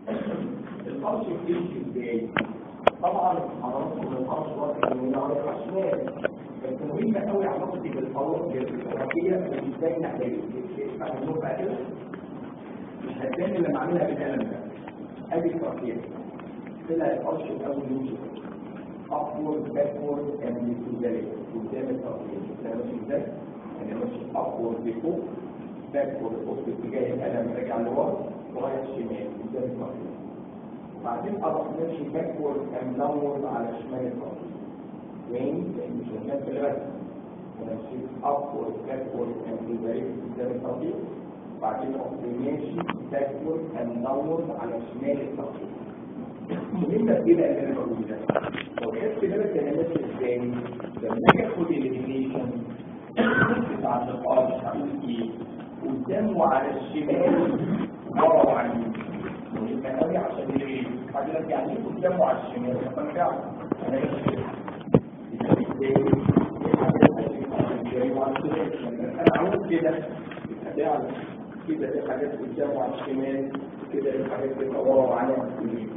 القرش بتمشي ازاي؟ طبعا حضراتكم القرش واضح انه يعرف اشمال بس مهمة قوي علاقتي بالفوق الجغرافية وازاي نحلل فاهمين بقى كده؟ مش هتبان الا لما اعملها بالقلم ده ادي التركيب طلع القرش الاول يمشي upward backward and decelerate قدام التركيب ده ماشي ازاي؟ يعني ماشي upward لفوق backward بص اتجاه القلم راجع لورا ورايح شمال قدام التركيب بعدين اروح ماشي backward and downward على شمال التركيب تاني لان مش هناك في الرسم انا مشيت upward backward and decelerate قدام التركيب بعدين رحت ماشي backward and downward على شمال التركيب مهمة كده اللي انا بقوله ده لو خدت بالك انا ماشي ازاي لما اجي اخد الاليميشن بتاع النقاش هقول ايه قدام وعلى الشمال ورا وعلى اليمين مهمة قوي عشان ايه بعد لك يعني ايه قدام وعلى الشمال فارجع انا ماشي كده ازاي انا عاوز كده يبقى ده كده في حاجات قدام وعلى الشمال كده في حاجات تبقى ورا وعلى اليمين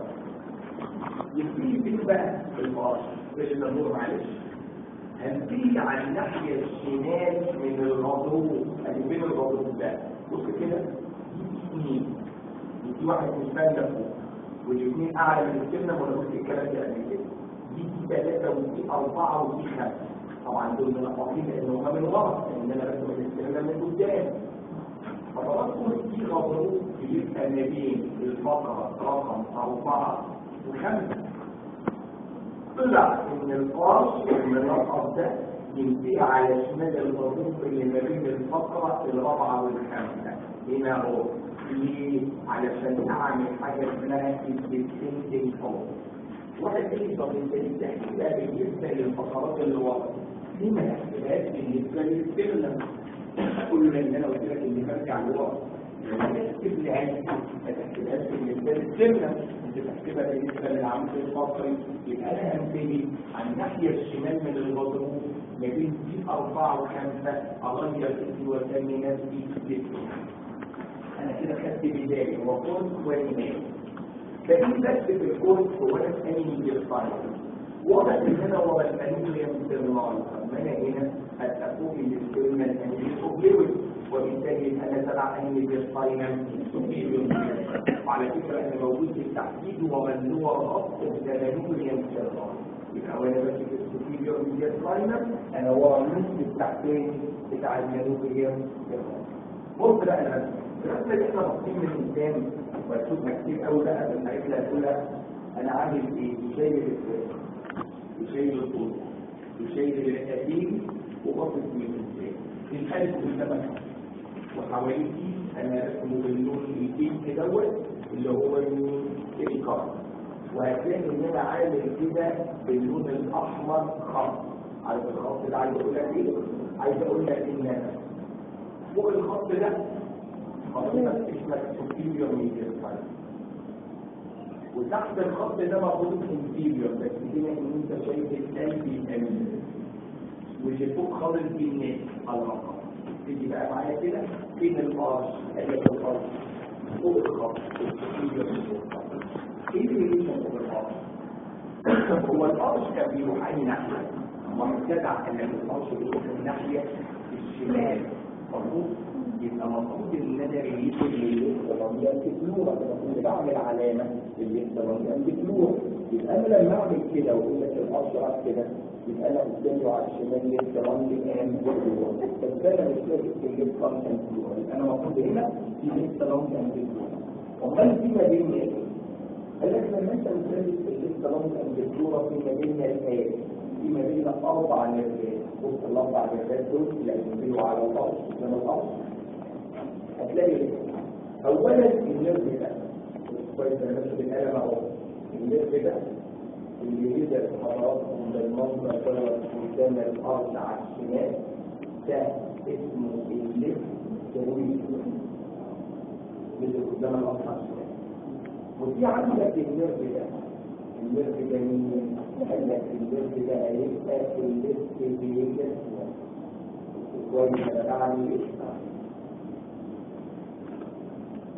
يبتدي فين بقى المقاش مش النور معلش هنبتدي على الناحية الشمال من الغضروف ادي بين الغضروف ده بص كده دي دي واحد مستنى فوق والاثنين اعلى من السنة ولا قلت الكلام ده قبل كده دي ثلاثة ودي أربعة ودي خمسة طبعا دول منقطين لأن هم من ورا لأن أنا برسم الاستلام من قدام فبرسم دي غضروف بيبقى ما بين الفقرة رقم أربعة وخمسة طلع ان القرش من الرقم ده ينتهي على شمال الغضروف اللي ما بين الفقرة الرابعة والخامسة هنا هو ليه؟ علشان اعمل حاجة اسمها الديسنتنج فوق واحد يجي طب انت بتحكي بقى بالنسبة للفقرات اللي ورا دي ما تحسبهاش بالنسبة للسلم كل ان انا قلت لك اني برجع لورا تحسب لي عادي ما تحسبهاش بالنسبة للسلم انت تحسبها بالنسبة للعمود الفقري يبقى انا هنتهي على الناحية الشمال من الغضروف ما بين دي أربعة وخمسة أغير اسمي وأسمي نفسي ستة أنا كده خدت بداية وقلت ونهاية فدي بس في الكورس هو أنا أنهي بالفايل واضح ان انا ورا الانيميا انترنال اما انا هنا هتقوم بالاسترنال انيميا اوبليوي وبالتالي انا تبع انيميا سباينال سوبيريور وعلى فكره انا موجود في التحديد وممنوع ربط الانيميا انترنال يبقى وانا ماشي في السوبيريور ميديا سباينال انا ورا النص التحتاني بتاع الانيميا انترنال بص بقى انا الرسمه دي احنا باصين من قدام وهتشوفها كتير قوي بقى في الحاجات اللي هتقولها انا عامل ايه شايل الفرق يشيل الطول يشيل الأكاديم وبطل من الإنسان الحالة كلها وحواليه أنا رسمه باللون البينك دوت اللي هو اللون الكار وهتلاقي إن أنا عامل كده باللون الأحمر خط عايز الخط ده عايز أقول لك إيه؟ عايز أقول لك إن أنا فوق الخط ده خطينا اسمك سوبيريور ميديا وتحت الخط ده موجود انتيريور بس هنا ان انت شايف القلب الامين واللي فوق خالص دي الناس الرقم تيجي بقى معايا كده فين القرش ادي القرش فوق الخط الانتيريور ايه اللي يشوف فوق القرش هو القرش كان بيروح اي ناحيه ما جدع ان القرش بيروح الناحيه الشمال مظبوط يبقى المفروض ان انا ريليت اللي الفلورا المفروض بعمل علامه اللي الفلورا يبقى انا لما اعمل كده واقول لك الاشرف كده يبقى انا قدامي وعلى الشمال ليفتران لان بس انا مش شايف الليفتران كان فلورا يبقى انا المفروض هنا في ليفتران كان فلورا امال في ما بين ايه؟ قال لك لما انت بتدرس الليفتران كان فلورا في ما بين الآيات في ما بين اربع نرفات بص الاربع نرفات دول اللي هينزلوا على الارض من الارض هتلاقي اولا النرف ده كويس انا ماشي بالقلم اهو النرف ده اللي نزل حضراتكم بالمنظر دوت قدام الارض على الشمال ده اسمه الليف ترويج نزل قدام الارض على الشمال وفي عندك النرف ده النرف ده مين؟ قال لك النرف ده هيبقى في الليف ترويج كويس انا بعمل ايه؟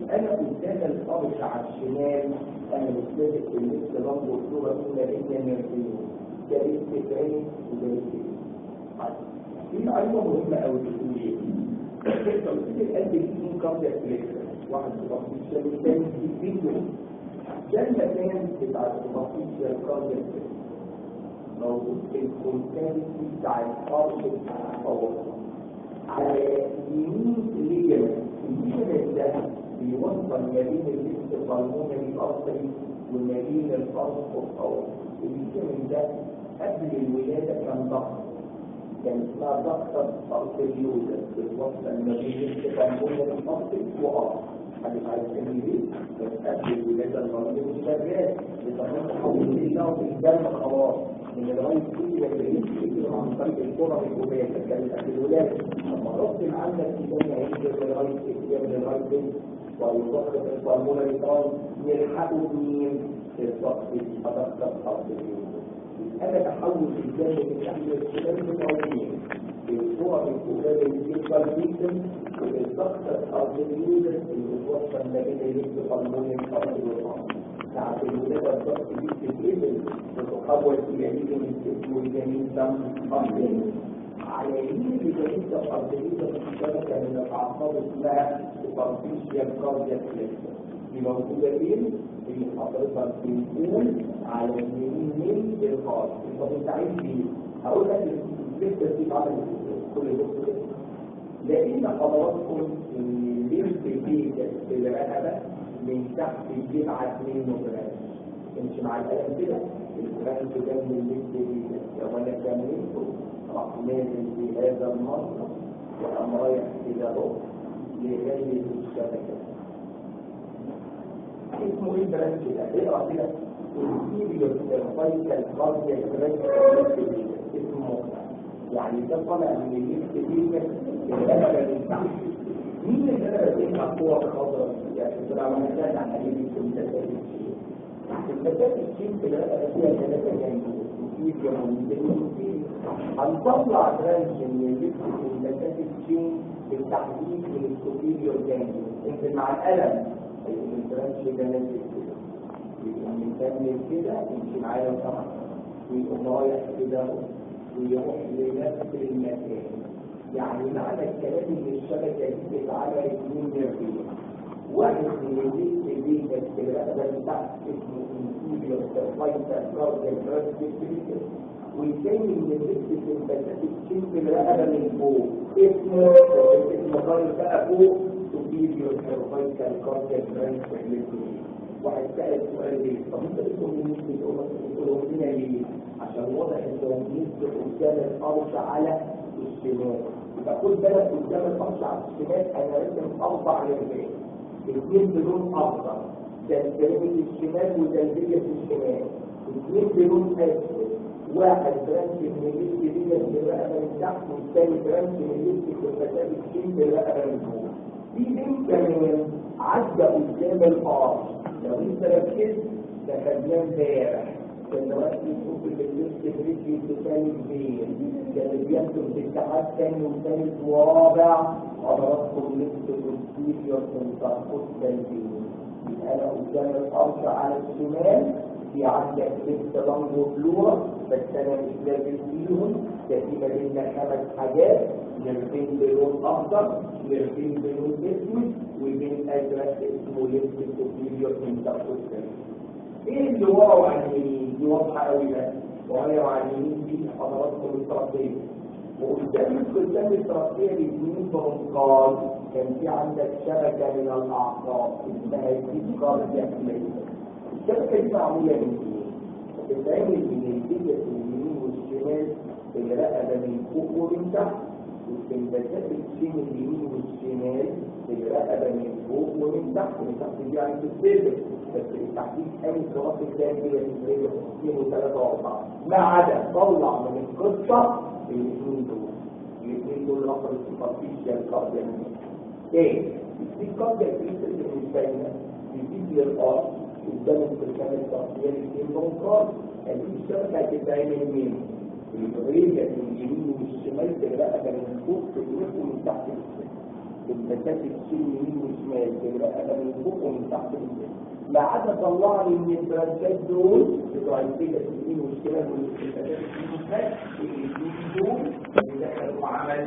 انا قدام الفرش على الشمال انا مش لازم اللبس لمبه الصوره دي ما بين النرفين ده لبس تاني وده لبس في معلومه مهمه قوي بتقول ايه؟ توصيل القلب فيه كاردياك بريشر واحد سوبرفيشال والثاني في فيديو ده المكان بتاع السوبرفيشال كاردياك بريشر موجود في الكونتانتي بتاع الفرش بتاع الفور على يمين الليجمنت الليجمنت ده بيوصل ما بين الليست الهرمونالي ارتري وما بين الفرش والفور الليجمنت ده قبل الولاده كان ضغط كان اسمها ضغطة ارتريوزا بتوصل ما بين الليست الهرمونالي ارتري وار حد عارف تعمل ايه؟ بس قبل الولاده المريض مش شغال بتعمل تحول ليه في الدم خلاص من الغاية كل اللي يمكن عن طريق الكرة الكوبية كانت قبل الولادة لما ربط عندك كده هيجي لغاية كده من الغاية دي ويضخ في الفورمولا الإيطالي يلحقوا مين في الضغط أدق الضغط أنا تحول الجانب من أهل السلام متعودين الصور الكوبية اللي بتبقى جدا والضغط الأرضية اللي بتوصل ما بين الليل الهرموني الأرضي والأرض ساعة الولادة الضغط دي بتتقبل وتحول إلى ليجمنت اسمه الجنين دم أرضي على يمين الجنين دم أرضي شبكة من الأعصاب اسمها سوبرفيشيال كاردياك فليكشن دي موجودة فين؟ في حضرتك بنقول على اليمين من القاص طب انت عايز ايه؟ هقول لك الفكرة دي بعد كل بص لأن حضراتكم الليمف فيجا في الرقبة من تحت الجبعة 2 جرام امشي مع القلم كده الجرام ده من الليمف فيجا لو انا كملته راح نازل في هذا المنطق وقام رايح كده اهو لغاية الشبكة اسمه ايه البرانش ده؟ اقرا كده الفيديو الفايتال كاردياك برانش اسمه يعني ده طالع من الليمف فيجا الغلبة من تحت مين الغلبة دي القوة الخضراء يعني تبقى محتاج عن قليل المسافات الشيء المسافات الشيء في الغلبة فيها ثلاثة جانبين وفي جانبين هنطلع برانش من اللبس في المسافات الشيء بالتحديد من السوبيريور جانبين انت مع الألم البرانش ده نازل كده يبقى نكمل كده يمشي معايا طبعا ويقوم رايح كده ويروح لنفس المكان يعني معنى الكلام ان الشبكه دي بتتعمل اثنين نيرفين واحد من الليست دي بس الرقبه بتاعت اسمه انفيريور سيرفايتال كارديال براسبيتريتس والتاني من الليست السمباتيك تشين في الرقبه من فوق اسمه اسمه قال بقى فوق سوبيريور سيرفايتال كارديال براسبيتريتس واحد سأل سؤال ليه؟ طب انت بتقول لي بتقولوا لنا ليه؟ عشان واضح ان هو بينزل قدام الارش على الشمال يبقى خد بالك قدام الارش على الشمال انا رسم اربع رجلين اثنين بلون اخضر ده الجانب الشمال وده الفيجا في الشمال اثنين بلون اسود واحد برانش من الليست فيجا في الرقبه من تحت والثاني برانش من الليست في المسافه الشين في الرقبه من فوق في بين كمان عدى قدام الارش لو انت ركزت ده خدناه امبارح كان دلوقتي نشوف اللي بيكتب رجلي بتاني كبير كان اللي بيكتب في اتحاد تاني وثالث ورابع حضراتكم نكتب السيريور انتركوت تنزيل يبقى انا قدام الارش على الشمال في عندك لبس لانجو فلور بس انا مش لازم فيهم ده في ما بيننا خمس حاجات نرفين بلون اخضر نرفين بلون اسود وبين ازرق اسمه لبس السوبيريور انتركوت تنزيل ايه اللي ورا وعن اليمين دي واضحه قوي بقى ورا وعن اليمين دي حضراتكم الترقيه وقدام قدام الترقيه الاثنين برونكال كان في عندك شبكه من الاعصاب اسمها الكاردياك الشبكه دي معموله من ايه؟ بتتعمل من الجزء اليمين والشمال الرقبه من فوق ومن تحت والسمباتات الشين اليمين والشمال الرقبه من فوق ومن تحت من تحت دي يعني تتبدل بس التحديد قوي في وقت الثاني هي تتبدل اثنين وثلاثه واربعه ما عدا طلع من القصه الاثنين دول الاثنين دول رقم السوبرفيشال كارديال ايه؟ في كارديال كريستال بالنسبه لنا بيجي الارض قدام السكان التغطيه الاثنين بنقاط الشبكه هتتعمل مين؟ الرجل اليمين والشمال بالرقبه من فوق تدركه من تحت السن المسافه تشيل يمين وشمال تبقى انا من فوق ومن تحت من ما عدا طلع لي من البرانشات دول بتوع الفيجا اليمين والشمال والمسافات اليمين والشمال الاثنين دول اللي دخلوا عمل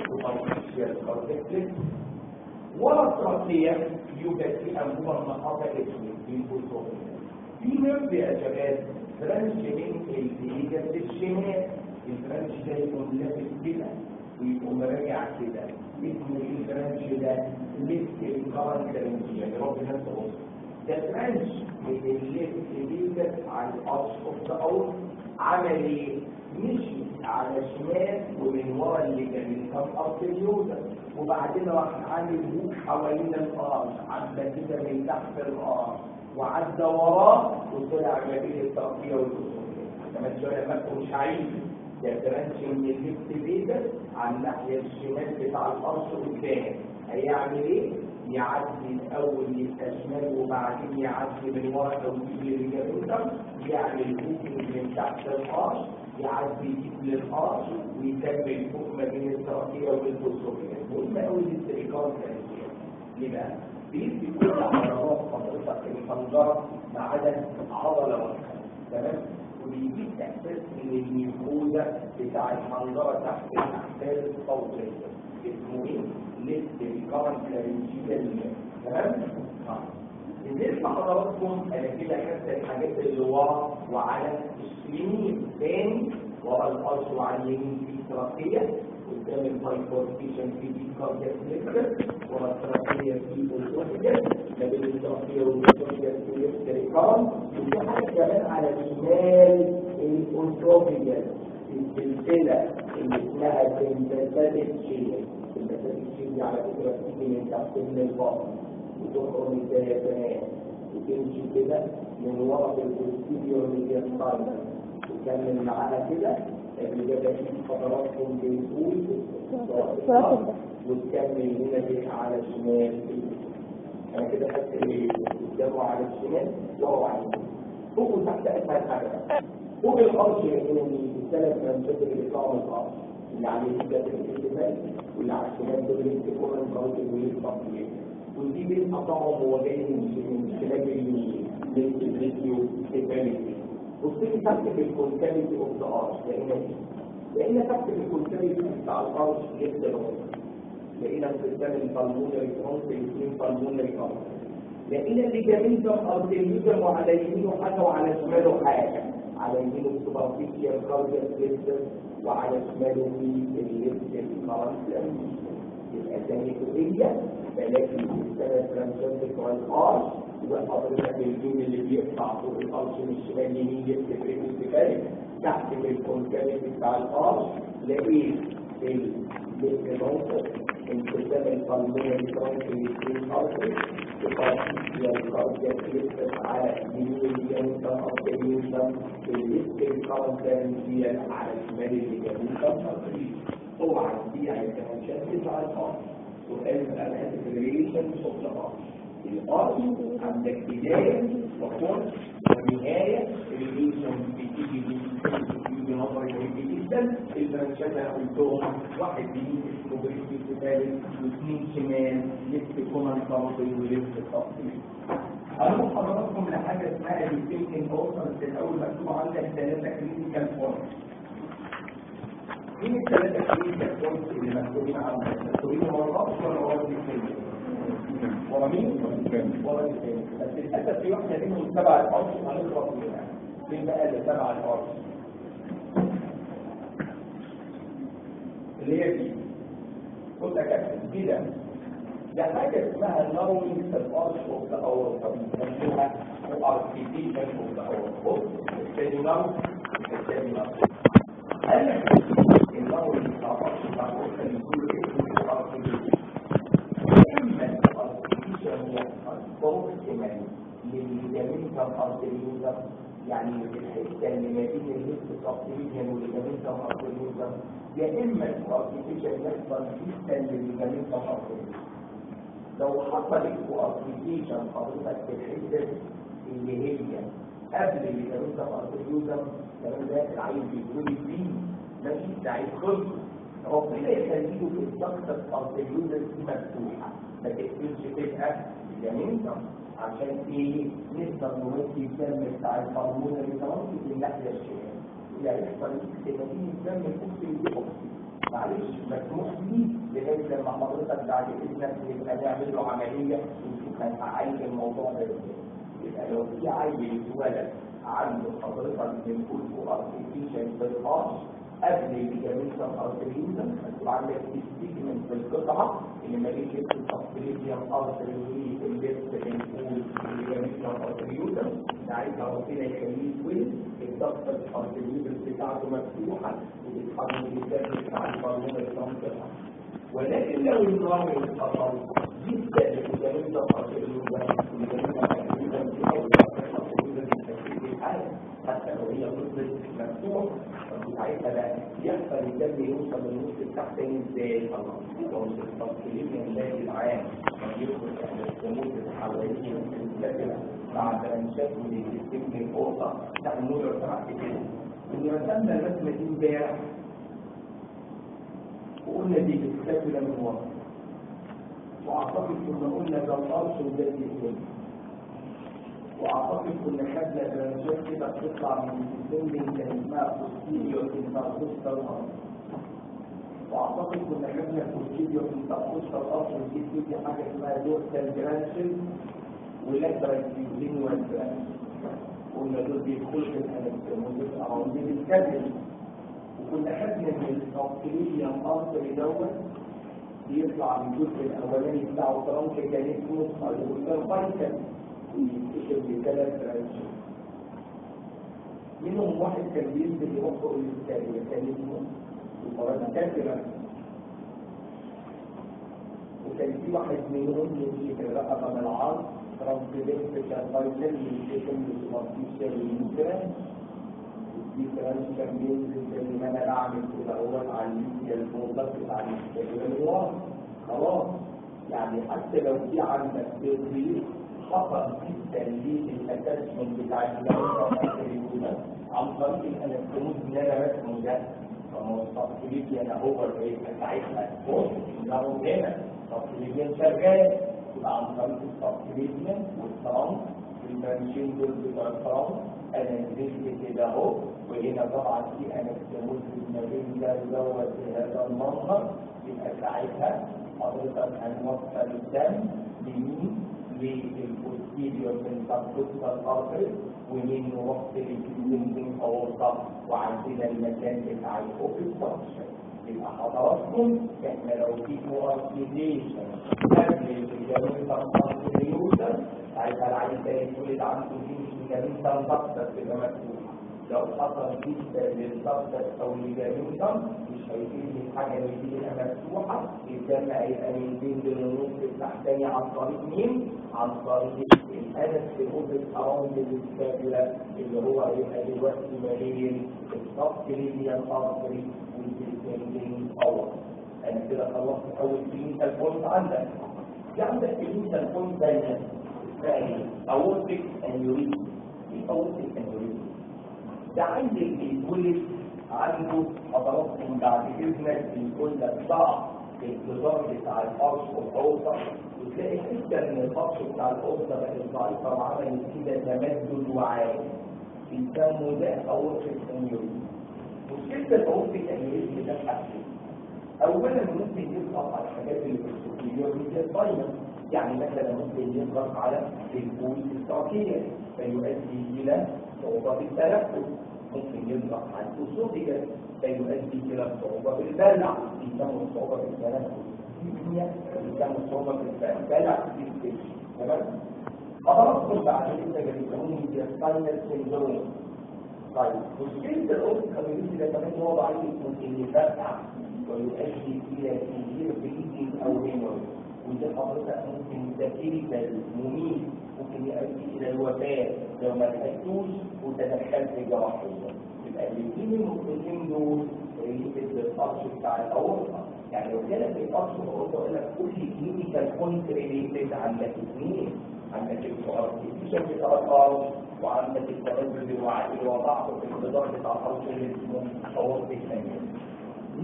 السوبرفيشال ولا الترقية يوجد في أنبوبة النقاطة اسمه البوتومية في نرد يا شباب فرنش من الفيجا الشمال الفرنش ده يكون لافت كده ويقوم راجع كده اسم الفرنش ده ليفت الكارنت رينج يعني ربنا يستر ده فرنش من الليفت فيجا على الارش اوف ذا اوت عمل ايه؟ مشي على شمال ومن ورا اللي كان كان ارض اليوزر وبعدين راح عامل هوك حوالين الارض عدى كده من تحت الارض وعدى وراه وطلع ما بين الترقيه والوصوليه كمان شويه فاكره مش عايز ده برانش من الليفت فيجا على الناحيه الشمال بتاع الارض قدام هيعمل ايه؟ يعدي الاول يبقى شمال وبعدين يعدي من ورا توجيه للجبل يعمل هوكينج من تحت الارض يعدي للارض ويكمل فوق ما بين الترقيه والبوسوفيه مهم قوي الاستريكار الثانيه ليه بقى؟ بيدي كل عضلات حضرتك الحنجره ما عدا عضله واحده تمام؟ وبيجيب احساس ان الميكوزا بتاع الحنجره تحت الاحساس الصوتيه اسمه ايه؟ ليست الكارنت لارنجيال تمام؟ بالنسبه لحضراتكم انا كده خدت الحاجات اللي ورا وعلى اليمين تاني ورا الارش وعلى اليمين في تراكيه قدام البايفوركيشن في دي كاردياك فليكتر ورا التراكيه في الاسوفيجاس ما بين التراكيه والاسوفيجاس في الاستريكام وفي حاجه كمان على شمال الاسوفيجاس السلسله اللي اسمها سمباثيك تشين السمباثيك تشين دي على فكره بتيجي من تحت من البطن وتخرج الديافرام وتمشي كده من ورا البوستيريور ميدياستاينر وكمل معاها كده اللي جاب فيه فقراتكم بيقول وتكمل هنا بيه على الشمال انا كده خدت اللي قدامه على الشمال وهو على اليمين فوق وتحت اسهل حاجه فوق الارش هنا الثلاث منشات اللي بيطلعوا من الارش اللي على اليمين ده الالتفات واللي على الشمال دول يمسكوا من القوس والتطبيق ودي بينقطعهم وهو جاي من شمال اليمين من الريديو سيفاليتي بصي تحت في الكونكافيتي اوف ذا ارش لقينا دي لقينا تحت في الكونكافيتي بتاع الارش ليفت لقينا في قدام البلمونري فرونت الاثنين بالمونري فرونت لقينا اللي جميل ده ارتيليوزر وعلى يمينه حاجه وعلى شماله حاجه على يمينه سوبرفيشال كاردياك ليفتر وعلى شماله في الليفت الكارنت يبقى تانيكوبية بلاقي السنة فرانشات بتوع الارش وحضرتك الجيم اللي بيقطع فوق الارش من الشمال يمين يكتب رجل استفاري تحت في الكونكافيتي بتاع الارش لقيت الانتظام انتظام القلبية بتاعت الاثنين ارشي تقاطيع الكاردياك لسه على يمين الجنوب أرض اليوم الليست الكارنتية على شمال الجنوب طبعا دي يعني كمان بتاع الارش سؤال بقى الهدف الريليشن اوف ذا ارش الارش عندك بدايه وفرق ونهايه الريليشن بتيجي من نظري مهم جدا البرانشات انا قلتهم واحد يمين اسمه بريد ثالث واثنين شمال ليفت كومان كارتي وليفت كارتي هنروح حضراتكم لحاجه اسمها الثينكينج اوصلت الاول مكتوب عندك ثلاثه كريتيكال بوينت مين الثلاثة كلمة بوينت اللي مكتوبين عندك؟ مكتوبين ورا الرأس ولا ورا الاثنين؟ ورا مين؟ ورا الاثنين بس للأسف في واحدة منهم تبع الأرض هنخلص منها مين بقى اللي تبع الأرض؟ اللي هي دي قلت أكتب دي ده ده حاجة اسمها نورمينج في الأرض اوف ذا اور فبنسميها الارتيفيشن اوف ذا اور بص الثاني نور الثاني نور قال لك النور اللي تعرفش بتاع الأرض اللي يقول اسمه الارتيفيشن اما الارتيفيشن هو الصوت كمان للجميع الارتيفيشن يعني الحته اللي ما بين الليست الارتيفيشن والجميع الارتيفيشن يا اما الارتيفيشن يحصل جدا للجميع الارتيفيشن لو حصلت ابلكيشن حضرتك في الحته اللي هي قبل اللي كانت ابلكيشن كمان ده العيل بيقول فيه ماشي ده عايز خلق ربنا يخليه في الضغط الارتريولر دي مفتوحه ما تقفلش تبقى جميلة عشان ايه نقدر نودي الدم بتاع الهرمون اللي تمركز الناحيه الشمال يعني يحصل اكتماليه الدم الاكسي بالاكسي معلش مسموح ليه لغايه لما حضرتك بعد اذنك نبقى نعمل له عمليه ونشوف هنعالج الموضوع ده ازاي يبقى لو في عيل اتولد عنده حضرتك بنقول له ارتفيشال بالقاش قبل الجاميشن ارتريوزم هتبقى عندك ستيجمنت في القطعه اللي ما بين لبس السبكليبيوم ارتري واللبس بنقول الجاميشن ارتريوزم ساعتها ربنا يخليه يتولد الضغط الارتريوزم بتاعته مفتوحه وبيتحمل الدم بتاع الهرمون اللي ولكن لو النظام انفصل جدا الجاميشن ارتريوزم والجاميشن ارتريوزم حتى لو هي فضلت مفتوح ساعتها بقى يحصل الدم يوصل للنص التحتاني ازاي طبعا لو التفصيلين من النادي العام يدخل احنا السموم الحواليه المتكلمه مع برانشات من السجن الفوطه لا النور سمعت كده ان رسمنا الرسمه دي امبارح وقلنا دي بتتكلم من ورا واعتقد كنا قلنا ده الارش وده الجسم واعتقد كنا خدنا برانشات كده بتطلع من السن كان اسمها بوستيريور انتركوستال ارض واعتقد كنا خدنا بوستيريور انتركوستال ارض ودي بتدي حاجه اسمها دورسال برانشز ولاترال فيوزينوال برانشز قلنا دول بيدخلوا في الانستموزيس اراوند بيتكلم وكنا خدنا من السبكليبيان ارتري دوت بيطلع من الجزء الاولاني بتاعه ترانك كان اسمه الفايتال يكتشف بثلاث برانشات منهم واحد كان بينزل يوفق للثانية كان اسمه الباراسيتاتيرا وكان في واحد منهم يمشي في الرقبة من العرض ترانسليت كاربايتل يمشيكم للسوبرفيشال يوتران دي برانش كان بينزل زي ما انا بعمل كده هو على الليبيا الفوضى بتاع الليبيا من ورا خلاص يعني حتى لو في عندك تضييق خطر جدا للاتاتشمنت بتاع الجلد عن طريق الالكترون اللي انا رسمه ده فما التفصيلية انا اوفر ايه ساعتها بص انه هنا التفصيلية شغال يبقى عن طريق التفصيلية والترام البرانشين دول بتوع الترام انا نزلت كده اهو وهنا طبعا في انكتموز ما بين ده دوت بهذا المنظر يبقى ساعتها حضرتك هنوصل الدم لمين للبوستيريور من تنقص الارض ومن وقت الكلين اورطة وعندنا المكان بتاع الاوفيس فانكشن يبقى حضراتكم احنا لو في مؤكديشن قبل الجميل تنقص ساعتها العيل ده يتولد عنده فيه جميل تنقص تبقى مفتوحه لو حصل جدا للضغط او لجميل مش هيفيد الحاجه اللي فيها مفتوحه الدم هيبقى من بين النص التحتاني عن طريق مين؟ عن طريق الانس الاوبس اراوند السكابولا اللي هو هيبقى دلوقتي ما بين السبكليبيان ارتري والديسندنج اور انا كده خلصت اول كلينيكال بوينت عندك في عندك كلينيكال بوينت ثانيه ثاني اورتيك انيوريزم ايه اورتيك انيوريزم؟ ده عند اللي بيتولد عنده حضراتكم بعد اذنك بيقول لك ضعف في الجدار بتاع الفرش والاوسط وتلاقي حته من الفرش بتاع الاوسط بقت ضعيفه وعملت كده تمدد وعالي بيسموا ده اورتيك انيوريزم مشكله الاورتيك انيوريزم ده حاجتين اولا ممكن يضغط على الحاجات اللي في السوبريور ميديا سباينال يعني مثلا ممكن يضغط على البول التركيه فيؤدي الى صعوبه التنفس ممكن يضغط على الاسوفيجاس فيؤدي الى صعوبه في البلع يسموا صعوبه في التنفس يسموا صعوبه في البلع في تمام حضراتكم بعد كده بيسموه ميديا سباينال سيندروم طيب مشكله الاوتيك كوميونيتي ده كمان هو ضعيف ممكن يفتح ويؤدي الى تغيير بليدنج او هيموريج ودي حضرتك ممكن تكتيريكال مميت ممكن يؤدي الى الوفاه لو ما لحقتوش وتدخلت جراحيا يبقى الاثنين المخطئين دول ريليتد للفرش بتاع الاورطه يعني لو جالك الفرش الاورطه يقول لك كل كلينيكال بوينت ريليتد عندك اثنين عندك الارتيفيشال بتاع الفرش وعندك التمدد الوعي وضعف في الجدار بتاع الفرش اللي اسمه اورتيك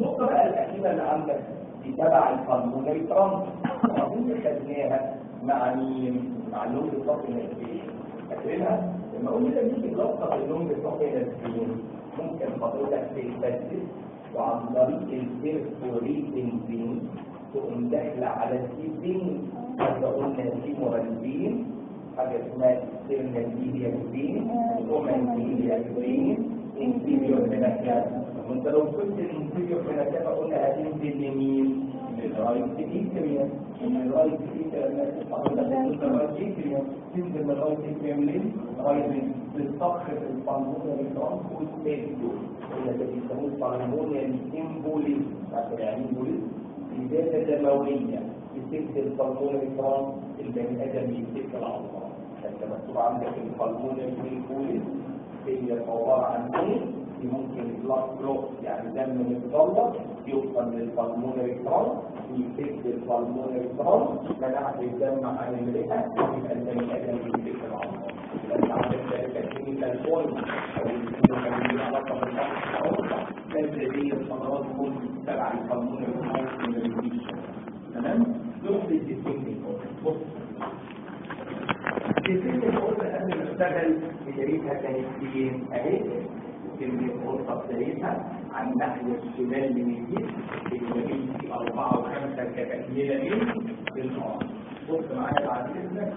النقطة بقى الأخيرة اللي عندك دي تبع البلمونري ترانس أظن خدناها مع مين؟ مع اللون الصفي النسبيين فاكرينها؟ لما قلنا نيجي نلخص اللون الصفي النسبيين ممكن حضرتك تثبت وعن طريق البيرفوريتنج بين تقوم داخلة على السيبين حتى قلنا سيمورالبين حاجة اسمها سيرنالبيديا بين ومنبيديا بين انتيريور فيناكات وانت لو كنت الانتيريور فيناكات قلنا هتنزل لمين؟ للرايت اتريوم من الرايت اتريوم تنزل من الرايت اتريوم ليه؟ رايت بتسخر البلمونري ترانس والتيجو اللي بيسموه البلمونري امبوليزم عشان يعني امبوليزم إزالة دموية بتكتب البلمونري ترانس البني آدم يكتب العضلات فأنت مكتوب عندك البلمونري امبوليزم هي عبارة عن ايه؟ ممكن البلاك فلو يعني دم متطلق يوصل للبلمونري ترانس يفك البلمونري ترانس منعت الدم عن الرئه يبقى البني ادم يفك العضلات يبقى عندك كلينيكال بوينت او يكون علاقه بالعضلات لازم دي الخطوات تكون تبع البلمونري ترانس من الريديشن تمام؟ دول الديسيبلين بص الديسيبلين قلنا قبل ما اشتغل بدايتها كانت فين؟ اهي كلمة الغرفة بتاعتها عن الناحية الشمال من الجسم اللي بين في أربعة وخمسة كتكملة من الأرض. بص معايا بعد إذنك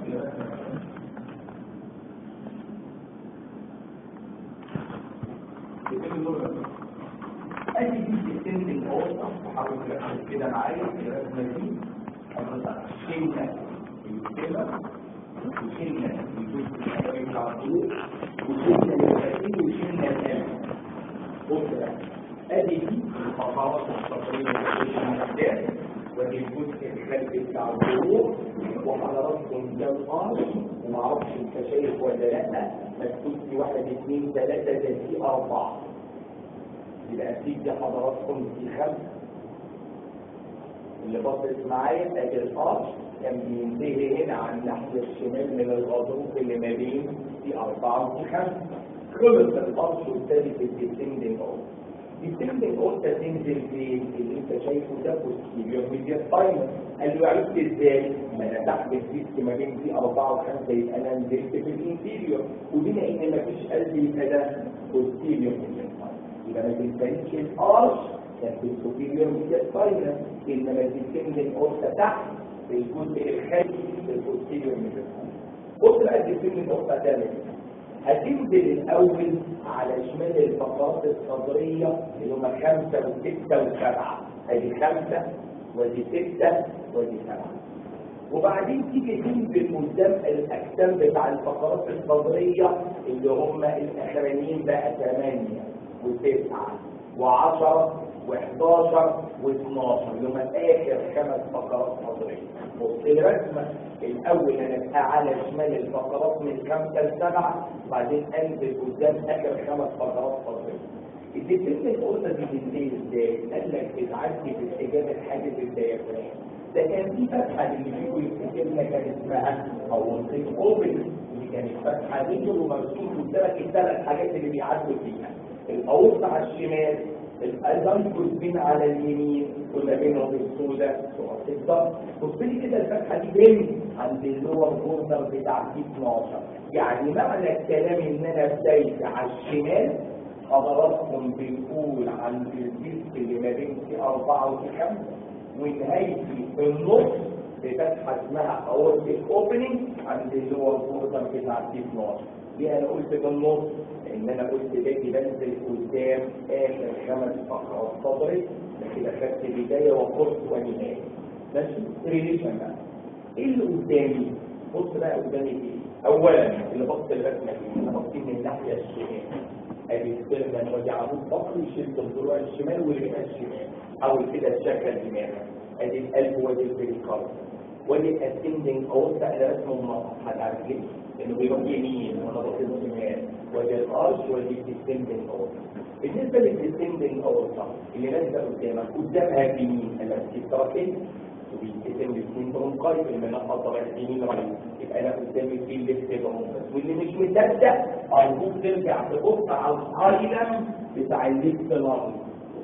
أدي دي السن الأوسط حاول تركز كده معايا في الرسمة دي شلنا الكلمة وشلنا الجزء الأولاني بتاع الطول وشلنا الفاتين وشلنا الآن بص بقى ادي دي الخطوات الصفريه اللي ودي الجزء الخلفي بتاع الظهور وحضراتكم ده القاش ومعرفش انت شايف ولا لا مكتوب في واحد اثنين ثلاثه ده في اربعه يبقى اكيد دي حضراتكم في خمسه اللي بصت معايا ادي القاش كان بينتهي هنا على الناحيه الشمال من الغضروف اللي ما بين في اربعه وفي خمسه خلص القرش والتالي في الديسندنج اول الديسندنج اول تنزل في اللي انت شايفه ده بوستيريور ميديا سباينال قال له عرفت ازاي؟ ما انا تحت الديسك ما بين دي اربعه وخمسه يبقى انا نزلت في الانتيريور وبما ان ما فيش قلب يبقى ده بوستيريور ميديا سباينال يبقى ما تنساش القرش كان في السوبيريور ميديا سباينال انما الديسندنج اول تحت في الجزء الخلفي في البوستيريور ميديا سباينال بص بقى الديسندنج اول تعمل هتنزل الاول على شمال الفقرات الصدرية اللي هم خمسة وستة وسبعة ادي خمسة ودي ستة ودي سبعة وبعدين تيجي تنزل قدام الاجسام بتاع الفقرات الصدرية اللي هم الاخرانيين بقى ثمانية وتسعة وعشرة و11 و12 اللي هم اخر خمس فقرات صدريه بص الرسمه الاول انا على شمال الفقرات من خمسه لسبعه بعدين انزل قدام اخر خمس فقرات صدريه الديتيل القطه دي بتنتهي ازاي؟ قال لك بتعدي باستجابه حاجز الديافرام ده كان في فتحه اللي فيكم يفتكر لنا كان اسمها او اوبن اللي كانت فتحه دي ومرسوم قدامك الثلاث حاجات اللي بيعدوا فيها الاوسط على الشمال الأيضايكوس بين على اليمين وما بينهم السوداء سرعة الضغط بص لي كده الفتحة دي بين عند اللور بوردر بتاع دي 12 يعني معنى الكلام ان انا بدايت على الشمال حضراتكم بنقول عند الديسك اللي ما بين في أربعة وفي خمسة ونهايتي في النص بفتحة اسمها اورتيك اوبننج عند اللور بوردر بتاع دي 12 ليه انا قلت بالنص ان انا قلت باجي بنزل قدام اخر خمس فقرات صدري كده خدت بدايه وقرص ونهايه ماشي ريليشن بقى ايه اللي قدامي بص بقى قدامي ايه اولا اللي بص الرسمه دي انا بص من الناحيه الشمال ادي السيرفن ودي عمود فقري يشد الضلوع الشمال والرئه الشمال حاول كده تشغل دماغك ادي القلب وادي البريكارد ودي الاسندنج اورتا انا رسمه منطق هتعرف ليه؟ انه بيروح يمين وانا بصير شمال ودي الارش ودي الديسندنج اورتا بالنسبه للديسندنج اورتا اللي نازله قدامك قدامها بمين؟ الاستراكين وبيتقسم لاثنين برونكاي في المناطق طبعا اليمين رايح يبقى انا قدامي في الليفت برونكاس واللي مش مصدق هيقوم ترجع تبص على الهايلاند بتاع الليفت لانج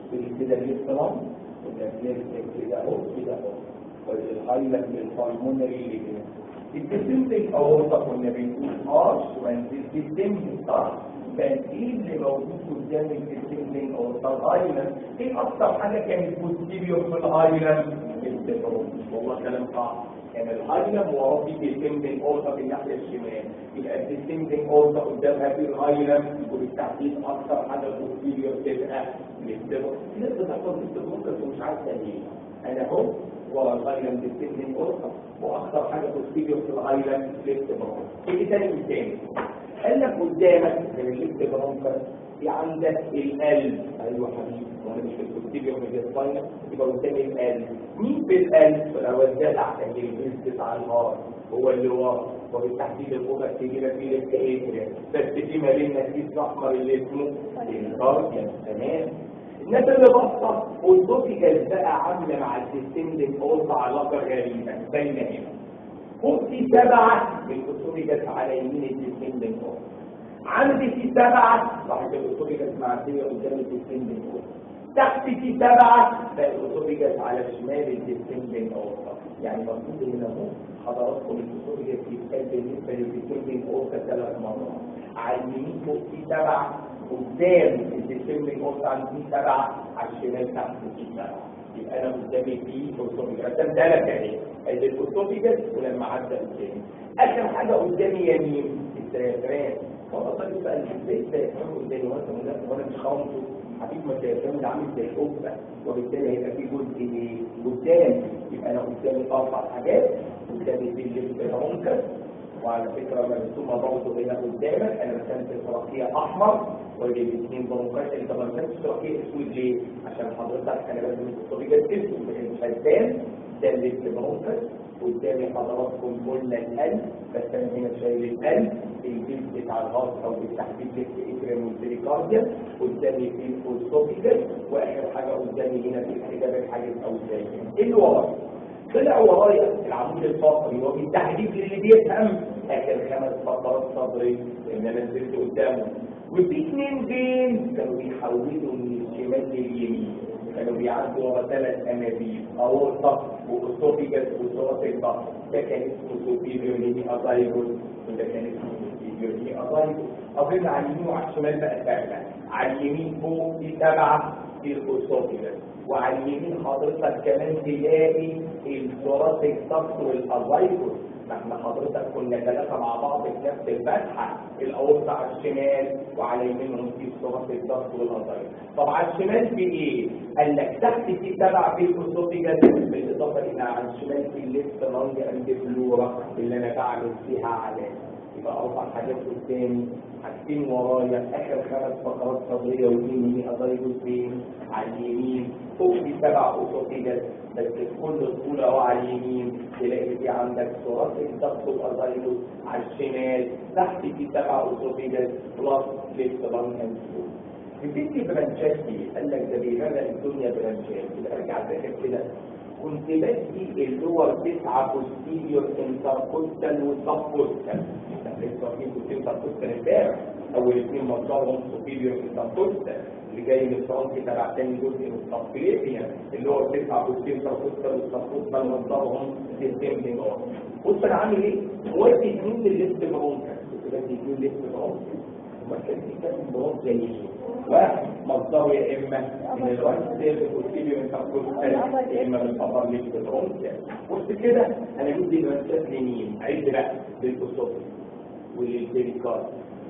كده الاحترام وده كده اهو كده اهو والهايلاند بالهرمونري اللي كده الديسمبل اورطه كنا بنقول ارش والديسمبل صح كان ايه اللي موجود قدام الديسمبل اورطه الهايلاند ايه اكتر حاجه كانت بوستيريور في الهايلاند الديسمبل والله كلام صح كان الهايلاند وراه في ديسمبل اورطه في الناحيه الشمال يبقى الديسمبل اورطه قدامها في الهايلاند وبالتحديد اكتر حاجه بوستيريور تبقى الديسمبل في ناس بتحصل الديسمبل ومش عارفه ليه انا اهو ورا الهايلاند السن الأرقى وأكثر حاجة تستيجر في الهايلاند ليفت برونكر ايه تاني قدامي قال لك قدامك من الليفت برونكر في عندك القلب ايوه حبيبي وانا مش في التستيجر من السباينر يبقى قدامي القلب مين في القلب فلو الدال عشان الجلد بتاع الهارت هو اللي ورا وبالتحديد الأوضة الكبيرة في لسه ايه بس في ما بيننا كيس احمر اللي اسمه الكارديان تمام الناس اللي بصة والدوتيكال بقى عاملة مع الديستندنج أوضة علاقة غريبة بين هنا فوق في سبعة الأوتوميكال على يمين الديستندنج أوضة عندي في سبعة صاحب الأوتوميكال معدية قدام الديستندنج أوضة تحت في سبعة بقى الأوتوميكال على شمال الديستندنج أوضة يعني مكتوب هنا اهو حضراتكم الأوتوميكال بيتقال بالنسبة للديستندنج أوضة ثلاث مرات على اليمين فوق في سبعة قدام الديسمبل قلت عن في سبعة على الشمال تحت في سبعة يبقى انا قدامي في اوتوبيكال رسمت لك اهي ادي الاوتوبيكال ولما عدى قدامي اخر حاجه قدامي يمين الديافرام والله طيب بقى ازاي الديافرام قدامي وانا وانا مش خامسه حبيب ما الديافرام ده عامل زي القبه وبالتالي هيبقى في جزء ايه قدام يبقى انا قدامي اربع حاجات قدامي في الليفت وعلى فكرة مرسومة برضه هنا قدامك انا رسمت الترقية احمر ودي الاثنين برونكات انت ما رسمتش ترقية اسود ليه؟ عشان حضرتك انا لازم الطريقة اسود مش هتبان ده اللي برونكات قدامي حضراتكم قلنا القلب بس انا هنا شايل القلب الجلد بتاع الهارت او بالتحديد جلد اكرام والبريكارديا قدامي في الفوسفوبيكال واخر حاجه قدامي هنا في الحجاب الحاجز او زي ايه اللي ورايا؟ طلع ورايا العمود الفقري وبالتحديد للي بيفهم اخر خمس فقرات صدري لان انا نزلت قدامه وفي اثنين بين كانوا بيحولوا من الشمال لليمين كانوا بيعدوا ورا ثلاث انابيب اورطه واوسوفيجاس وصوره البطن ده كان اسمه سوبيريور ليني ازايجوس وده كان اسمه سوبيريور ليني ازايجوس اظن على اليمين وعلى الشمال بقى سهله على اليمين فوق في سبعه في الاوسوفيجاس وعلى اليمين حضرتك كمان تلاقي الثوراسيك سبس والازايكوس ما احنا حضرتك كنا ثلاثه مع بعض في نفس الفتحه الاورطه على الشمال وعلى يمينهم في الثوراسيك سبس والازايكوس طب على الشمال في ايه؟ قال لك تحت في سبع في الاسوفيجاس بالاضافه الى على الشمال في الليفت لانج اند فلورا اللي انا بعمل فيها علامه يبقى اربع حاجات قدامي حاجتين ورايا اخر خمس فقرات صدريه واليمين ازايجوس فين على اليمين فوق في سبع اسوفيجاس بس كل طول اهو على اليمين تلاقي في عندك ثوراسيك ضغط الازايجوس على الشمال تحت في سبع اسوفيجاس بلس ليفت لانج اند فلورا بتدي برانشات ايه؟ قال لك ده بيغرق الدنيا برانشات يبقى ارجع فاكر كده كنت بدي اللور تسعة بوستيريور انتركوستال وسبكوستال لسه واخدين كنت انتركوستال امبارح اول اثنين مصدرهم سوبيريور انتركوستال اللي جاي من الفرنك تبع تاني جزء من السبكليبيا اللي هو تسعة بوستيريور انتركوستال وسبكوستال مصدرهم سيستم اون بص انا عامل ايه؟ ودي اثنين للليفت برونكا كنت بدي اثنين ليفت برونكا وما كان في كام برونكا زي واحد مصدره يا اما من الرايت سيرف والسيبيو من تقول يا اما من الفضل اللي بتدعون بص كده انا جبت المسافه لمين عد بقى للاسوفي وللبريكارد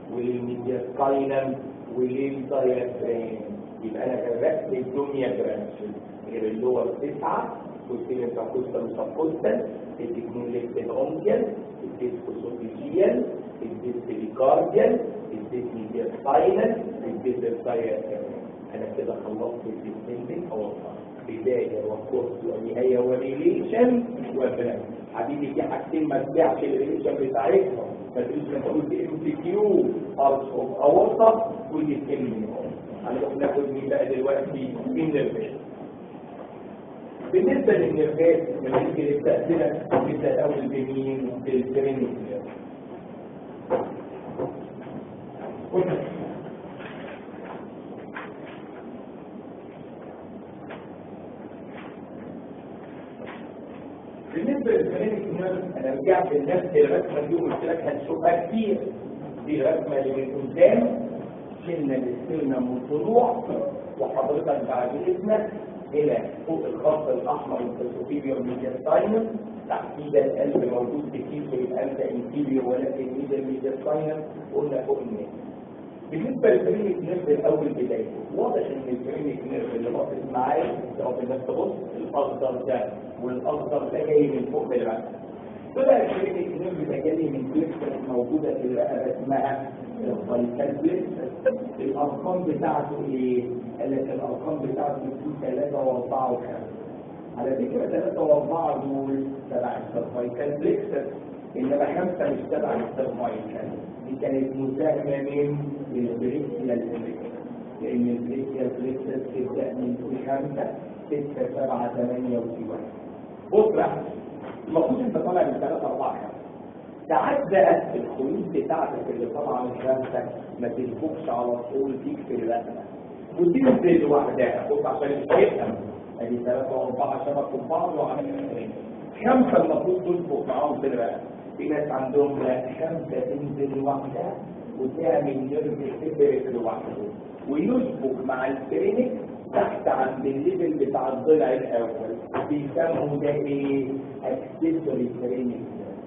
وللميدياسكاينم وللدايافرام يبقى انا جربت الدنيا برانش غير اللور تسعه والسيبيو انتركوستال وسبكوستال الاثنين للبيدرونكيال الديسكوسوفيجيال الديسبريكارديال الديسميدياسكاينم الديسبريكارديال انا كده خلصت الديسبريكارديال او بداية وكورس ونهاية وريليشن وبرانش حبيبي في حاجتين ما تبيعش الريليشن بتاعتهم ما تقولش انت قلت ام سي كيو ارس اوف اورطه ودي كلمه هنروح ناخد مين بقى دلوقتي النرفات بالنسبه للنرفات لما نيجي نبدا كده نبدا الاول بمين بالتريننج رجعت لنفس الرسمه دي وقلت لك هتشوفها كتير دي الرسمه اللي من قدام شلنا الاستلمه من الطلوع وحضرتك بعد اذنك الى فوق الخط الاحمر السوبيريور ميدياستاينم تحديد القلب موجود كتير في القلب انتيريور ولكن ميديا ميدياستاينم قلنا فوق الناس بالنسبه للبريميك نيرف الاول بدايته واضح ان البريميك نيرف اللي باصص معايا لو الناس تبص الاخضر ده والاخضر ده جاي من فوق بالرقبه طلع البريميك نيرف ده جاي من بليكسس موجوده في الرقبه اسمها الفايكال بليكسس الارقام بتاعته ايه؟ قال لك الارقام بتاعته في 3 و4 و5 على فكره 3 و4 دول تبع السيرفايكال بليكسس انما خمسه مش تبع السيرفايكال دي كانت مساهمه من البريكيال بليكسس لان البريكيال بليكسس تبدا من خمسه سته سبعه ثمانيه وسبعه بص بقى المفروض انت طالع من 3 4 5 ساعات بقى الخيوط بتاعتك اللي طالعه من خمسه ما تنفخش على طول فيك في الرقبه ودي تنزل لوحدها بص عشان يفهم ادي ثلاثه واربعه شبكوا ببعض وعملوا اثنين خمسه المفروض تنفخ معاهم في الرقبه في ناس عندهم لا خمسه تنزل لوحدها وتعمل نيرف سيبريت لوحده ويسبق مع الكلينيك تحت عند الليفل بتاع الضلع الاول بيسموا ده ايه؟ اكسسوري كلينيك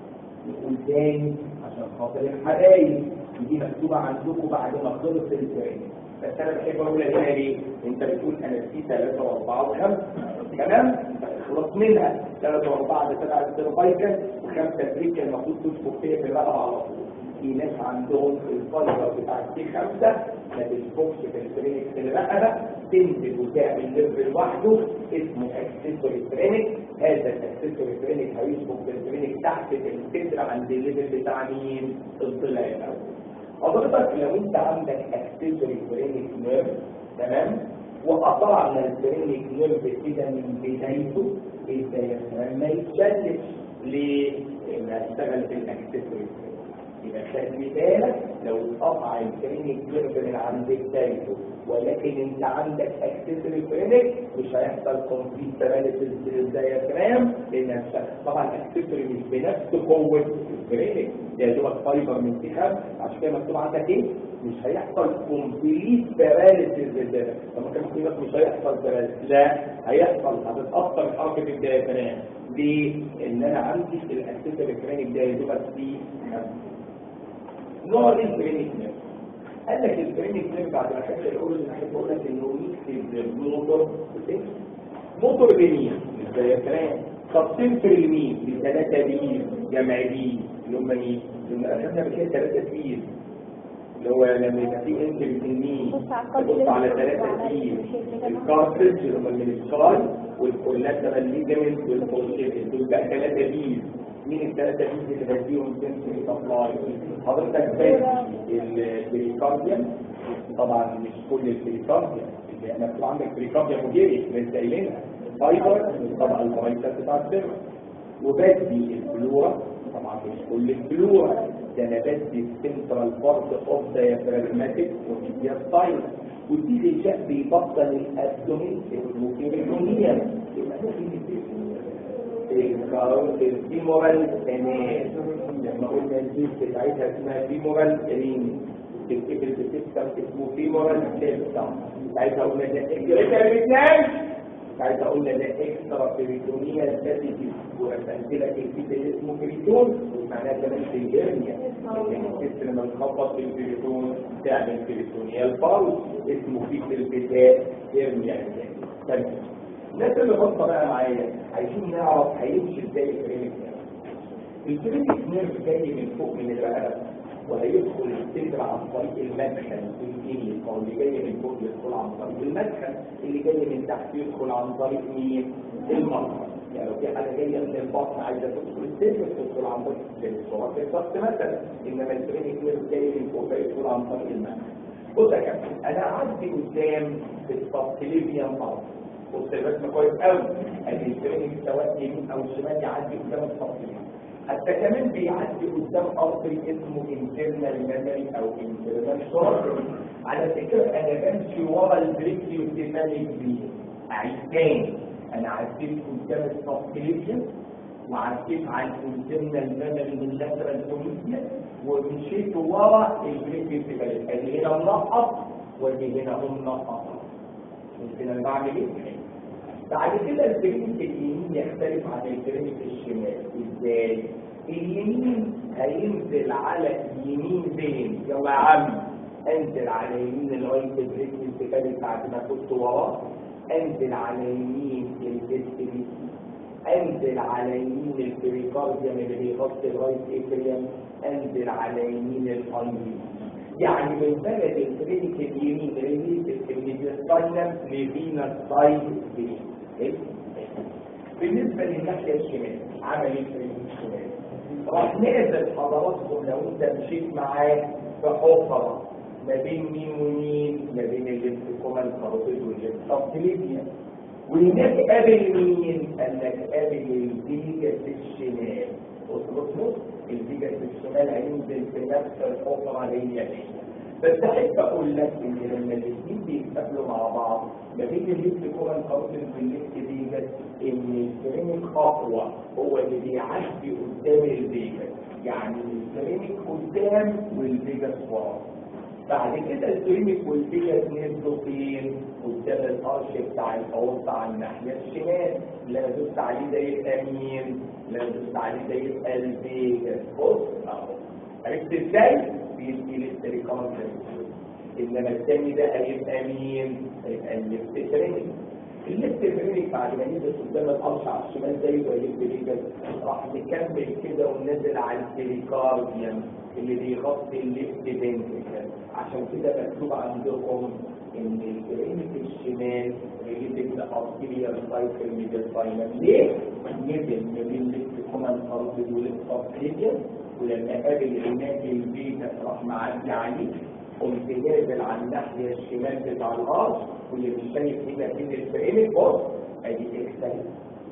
نقول تاني عشان خاطر الحبايب دي مكتوبه عندكم بعد ما خلص الكلينيك بس انا بحب اقولها هنا ليه؟ انت بتقول انا في ثلاثه واربعه وخمسه تمام؟ خلاص منها ثلاثه واربعه ده تبع السيرفايكل وخمسه بريكا المفروض تسبق فيها في الرقبه على طول. في ناس عندهم الفايبر بتاع السي خمسه ما بتسبقش في الفرينك في الرقبه تنزل وتعمل ليفل لوحده اسمه اكسسوري فرينك هذا الاكسسوري فرينك هيسبق في الفرينك تحت في الكتر عند الليفل بتاع مين؟ الضلع الاول. حضرتك لو انت عندك اكسسوري فرينك نيرف تمام وقطعنا الفرينك نيرف كده من بدايته الديافرام ما يتشلش ليه؟ لان هشتغل في الاكسسوري يبقى خلي بالك لو اتقطع الفرينك نيرف من عند بدايته ولكن انت عندك اكسسوري فرينك مش هيحصل كومبليت باراليسيس للديافرام لان طبعا الاكسسوري مش بنفس قوه الفرينك يا دوبك فايبر من سيخم عشان كده مكتوب عندك ايه؟ مش هيحصل كومبليت باراليسيس للديافرام لما كان مكتوب لك مش هيحصل باراليسيس لا هيحصل هتتاثر حركه الديافرام ليه؟ ان انا عندي الاكسسوري فرينك ده يا دوبك فيه نوع البرينك نيرف قال لك البرينك نيرف بعد ما خدت الاول اللي احب اقول لك انه يكتب موتور موتور بمين الديافرام طب سنتر لمين لثلاثه بيز جمع بيز اللي هم مين؟ اللي اخذنا بكده ثلاثه بيز اللي هو لما يبقى في انت بتنين تبص على ثلاثه بيز الكارتج اللي هم المنسكاي والكولاترال ليجمنت والبولشيت دول بقى ثلاثه بيز مين الثلاثة بيز اللي بديهم سنسوري سبلاي حضرتك بدي البريكارديوم طبعا مش كل البريكارديوم اللي انا بتبقى عندك بريكارديوم وجيري لسه قايلينها فايبر طبعا الفرايتات بتاع السيرفر وبدي البلورا طبعا مش كل البلورا ده انا بدي السنترال بارت اوف دايفراجماتيك وميدياستايل ودي اللي بيبطل الابدومين الوكيريونيا يبقى ده الفيمورال انين لما قلنا الجيس بتاعتها اسمها فيمورال انين تكتب السيستم اسمه فيمورال سيستم ساعتها قلنا ده اكسترا ساعتها قلنا ده اكسترا بريتونيا ساتيتي ورسمت لك الكيس اللي اسمه بريتون معناها كمان في الهرنيا لان السيستم لما تخبط في البريتون تعمل بريتونيا البارو اسمه في البدايه هرنيا تمام الناس اللي خاصه بقى معايا عايزين نعرف هيمشي ازاي الكريمك الكريمك نيرف جاي من فوق من الرقبه وهيدخل الصدر عن طريق المدخل اليمين او اللي جاي من فوق يدخل عن طريق المدخل اللي جاي من تحت يدخل عن طريق مين؟ المرفق يعني لو في حاجه جايه من البطن عايزه تدخل الصدر تدخل عن طريق الصدر سواء في الضغط مثلا انما الكريمك نيرف جاي من فوق فيدخل عن طريق المدخل بص يا كابتن انا عندي قدام في السبكليفيان ارض بص الرسم كويس قوي ادي الفريق سواء يمين او شمال يعدي قدام التفصيل حتى كمان بيعدي قدام ارضي اسمه انترنال ميموري او انترنال شورت على فكره انا بمشي ورا البريكي والتمالي كبير اعيد تاني انا عديت قدام التفصيل وعديت على الانترنال ميموري من اللاترال كوميديا ومشيت ورا البريكيتيكال ادي هنا منقط وادي هنا هم منقط ممكن انا بعمل ايه؟ بعد كده البريمت اليمين يختلف عن البريمت الشمال ازاي؟ اليمين هينزل على يمين فين؟ يلا يا عم انزل على يمين الرايت بريك الانتقالي بعد ما كنت وراه انزل على يمين الفيستيبي انزل على يمين البريكارديوم اللي بيغطي الرايت اتريوم انزل على يمين الايدي يعني من بلد الكلينيك اليمين ريليتد الميديستاينم لفينا سايد بالنسبه للناحيه الشمال عمل ايه الكلينيك الشمال راح نازل حضراتكم لو انت مشيت معاه في حفره ما بين مين ومين ما بين الليمفوكوما الكاروتيد والليمفوكليبيا وهناك قابل مين قال لك قابل الفيجاس الشمال بص بص بص الفيجاس الشمال هينزل في نفس الحفره هي بس احب اقول لك ان لما الاثنين بيتقابلوا مع بعض ما بين الليمفوكوما الكاروتيد والليمف فيجاس ان الكلينيك اقوى هو اللي بيعدي قدام الفيجاس يعني الكلينيك قدام والفيجاس ورا بعد كده الكلينيك والفيجاس نزلوا فين؟ قدام القرش بتاع الحوض على الناحيه الشمال لا دوست عليه ده يبقى مين؟ لا دوست عليه ده يبقى الفيجاس بص اهو عرفت ازاي؟ بيدي الاستريكان انما الثاني ده هيبقى مين؟ هيبقى الليفترينيك الليفترينيك بعد ما نزل قدام القرش على الشمال ده يبقى الليفترينيك راح نكمل كده وننزل على البريكارديوم اللي بيغطي الليفت فينتريكل عشان كده مكتوب عندكم ان الكلينيك الشمال ريليتد ارتيريال سايكل ميدل فاينل ليه؟ نزل ما بين ليفت كومان ارتيد وليفت ولما قابل هناك البيتا راح معدي عليه قمت نازل على الناحيه الشمال بتاع الارض واللي مش شايف هنا فين الكلينيك بص ادي اكسل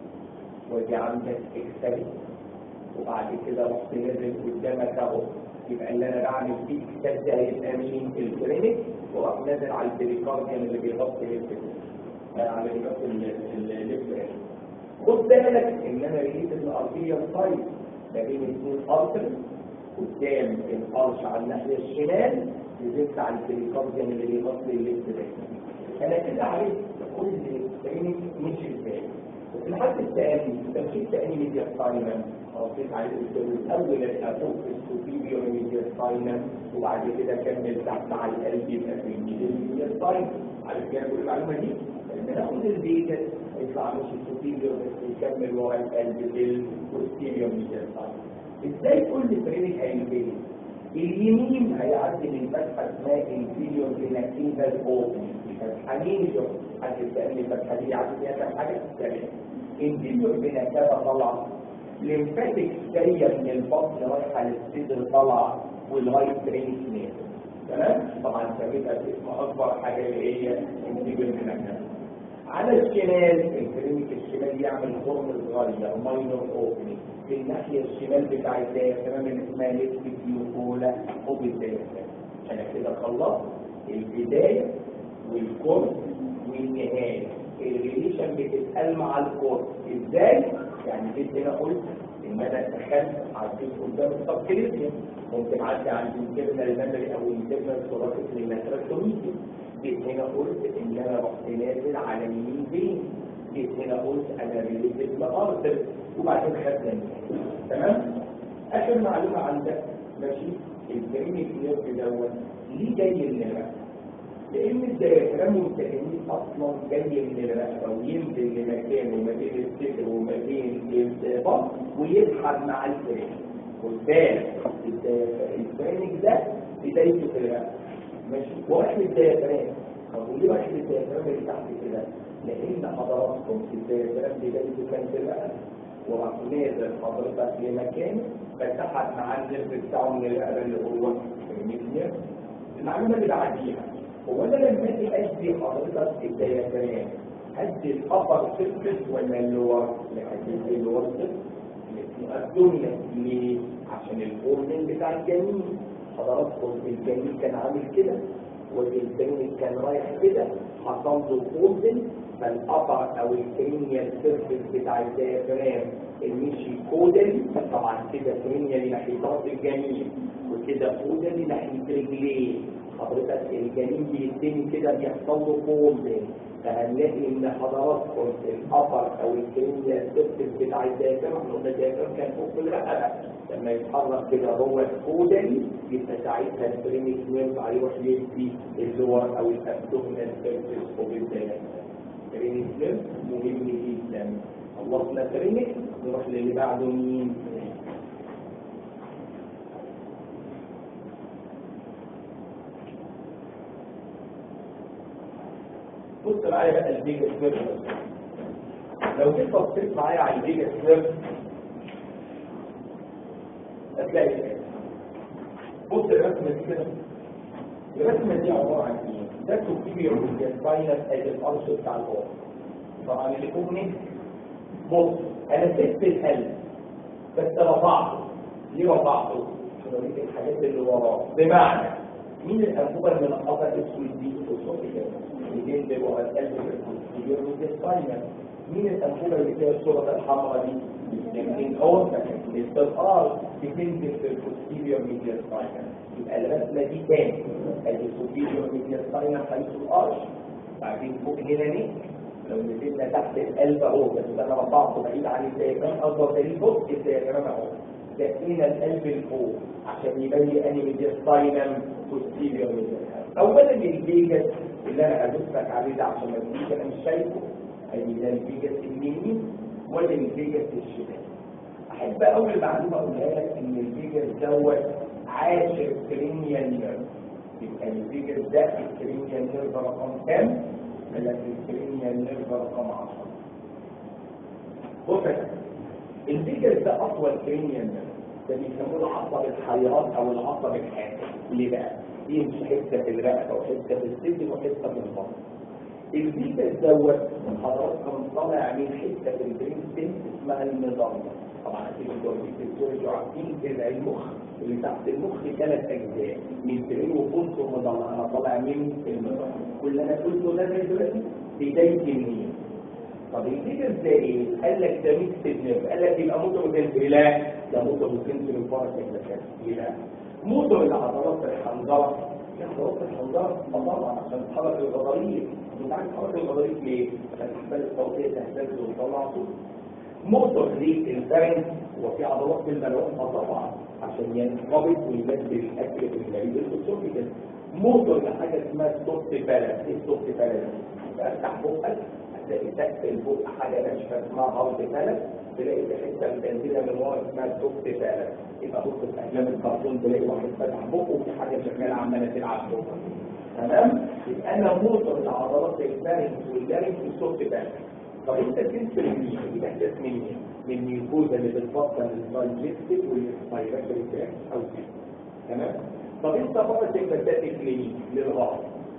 ودي عندك اكسل وبعد كده رحت نازل قدامك اهو يبقى اللي انا بعمل فيه كتاب ده هيبقى مين الكلينيك واروح نازل على البريكارديوم اللي بيغطي الليفت على بيغطي الليفت خد بالك ان انا لقيت الارضيه سايد ما بين اثنين ارتر قدام القرش على الناحيه الشمال نزلت على البريكارديوم اللي بيغطي الليفت انا كده عرفت كل الكلينيك مشي ازاي وفي الحد الثاني تمشي الثاني ميديا سايلنت قصيت عليه الاول الافوق في السوبيريور ميديا سايلنت وبعد كده كمل تحت على القلب يبقى في الميديا سايلنت عارف كده كل المعلومه دي لما ناخد البيتا يطلع مش السوبيريور بس يكمل ورا القلب بالبوستيريور ميديا سايلنت ازاي كل فريق هينتهي اليمين هيعدي من فتحه اسمها انفيريور فيناكتيفال اوبن فتحانين حد يسالني فتحه دي عدد فيها كام حاجه؟ تمام انفيريور فيناكتيفال طلع ليمفاتيك جايه من البطن رايحه للصدر طالعه والرايت برين نازل تمام؟ طبعا سميتها باسم اكبر حاجه اللي هي انفيريور فيناكتيفال على الشمال الكلينيك الشمال يعمل خرم صغير ماينور اوبننج في الناحيه الشمال بتاع الدايفرام اللي اسمها ليفت كيوكولا وبالدايفرام انا كده خلصت البدايه والكورس والنهايه الريليشن بتتقال مع الكورس ازاي؟ يعني جيت هنا قلت ان انا دخلت عديت قدام السبكريتيوم ممكن اعدي عند الانترنال ميموري او الانترنال ثوراسيك للناتراكتوميتي جيت هنا قلت ان انا رحت نازل على اليمين فين جيت هنا قلت انا ريليتد لارتر وبعدين خدنا تمام اخر معلومه عندك ماشي البريمي كلير دوت ليه جاي من الرقبه لان الديافرام والتهنيد اصلا جاي من الرقبه وينزل لمكانه ما بين الصدر وما بين البطن ويسحب مع الفريم خد بالك الفرينك ده بدايته في الرقبه ماشي واحد الديافرام طب وليه واحد الديافرام اللي تحت كده؟ لان حضراتكم في الديافرام بدايته كان في الرقبه وراح نازل حضرتك لمكان فتحت مع النرف بتاعه من الرقبه اللي هو الميكنير المعلومه اللي بعديها هو انا لما اجي ادي حضرتك الديافرام ادي الابر سيرفيس ولا اللور؟ لا ادي اللور سيرفيس الدنيا ليه؟ عشان الاورجن بتاع الجنين حضراتكم الجنين كان عامل كده والجنين كان رايح كده حصل له اورجن فالابر او الكرينيال سيرفيس بتاع الديافرام المشي كودل طبعا كده كرينيالي ناحيه راس الجنين وكده كودل ناحيه رجليه حضرتك الجنين بيتني كده بيحصل له فولدنج فهنلاقي ان حضراتكم الابر او الكرينيا السيرفس بتاع الدافع احنا قلنا الدافع كان فوق الرقبه لما يتحرك كده هو الكودل يبقى ساعتها البريميك نيرف هيروح يدي اللور او الابدومينال سيرفس فوق الدافع بريميك نيرف مهم جدا خلصنا بريميك نروح للي بعده مين؟ بص معايا بقى الفيجا سيرف لو جيت بصيت معايا على الفيجا سيرف هتلاقي كده بص الرسمه دي كده الرسمه دي عباره عن ايه؟ ده سوبيريور سباينال ادي الارش بتاع الجوه طبعا اللي فوق نجم بص انا سبت القلب بس رفعته ليه رفعته؟ عشان اوريك الحاجات اللي وراه بمعنى مين الانبوبه اللي منقطه اسود دي في الصوت كده؟ الاثنين بيبقوا على القلب في السباينال مين الانبوبه اللي فيها الصوره الحمراء دي؟ الاثنين اورتا الاسترقار بتنزل في البوستيريور ميديا سباينال يبقى الرسمه دي تاني ادي السوبيريور ميديا سباينال حيث الارش بعدين فوق هنا نيك لو نزلنا تحت القلب اهو بس انا رفعته بعيد عن الدياجرام اكبر دليل بص الدياجرام اهو دقينا القلب لفوق عشان يبين اني ميديا سباينال بوستيريور ميديا اولا الفيجاس اللي انا هدوسك عليه ده عشان ما تجيش انا مش شايفه ادي ده الفيجاس اليمين وده الفيجاس الشمال احب اول معلومه اقولها لك ان الفيجاس دوت عاشر كرينيال نيرف يبقى الفيجاس ده الكرينيال نيرف رقم كام؟ قال لك الكرينيال نيرف رقم 10 بص الفيجاس ده اطول كرينيال نيرف ده بيسموه العصب الحيران او العصب الحاد ليه بقى؟ يمشي حته في الرقبه وحته في الصدر وحته في البطن الفيجاس دوت حضراتكم طالع من حته في البرين ستيم اسمها المظله طبعا اكيد انتوا في السوري عارفين كده المخ اللي تحت المخ ثلاث اجزاء من برين وفوق ومظله انا طالع من المظله كل اللي انا قلته ده زي دلوقتي بدايه النيل طب الفيجاس ده ايه؟ قال لك ده ميكس نيرف قال لك يبقى موتور وسنسوري لا ده موتور وسنسوري باراسيكلاسات ليه بقى؟ موتور العضلات الحنجره عضلات الحنجره طبعا عشان تحرك الغضاريف انت عارف تحرك الغضاريف ليه؟ عشان الاحبال الصوتيه تهتز وتطلع صوت موتور للفرنس وفي عضلات في الملعون طبعا عشان ينقبض ويمد الاكل في المريض الاسوفيجس موتور لحاجه اسمها السوفت بالانس ايه السوفت بالانس؟ افتح بقك هتلاقي سقف البق حاجه ناشفه اسمها هارد بالانس تلاقي في حته متنزله من ورا اسمها السوفت بالانس يبقى بص في افلام الكرتون تلاقي واحد فتح بقه وفي حاجه شغاله عماله تلعب بقه تمام؟ يبقى انا موتور العضلات الفرنس والجارنس والسوفت بالانس طب انت تنسى مين يبقى احساس من مين من الميوكوزا اللي بتفصل الدايجستيف والسبايراتوري تراك او كده تمام طب انت بقى تكتب كلينيك للغايه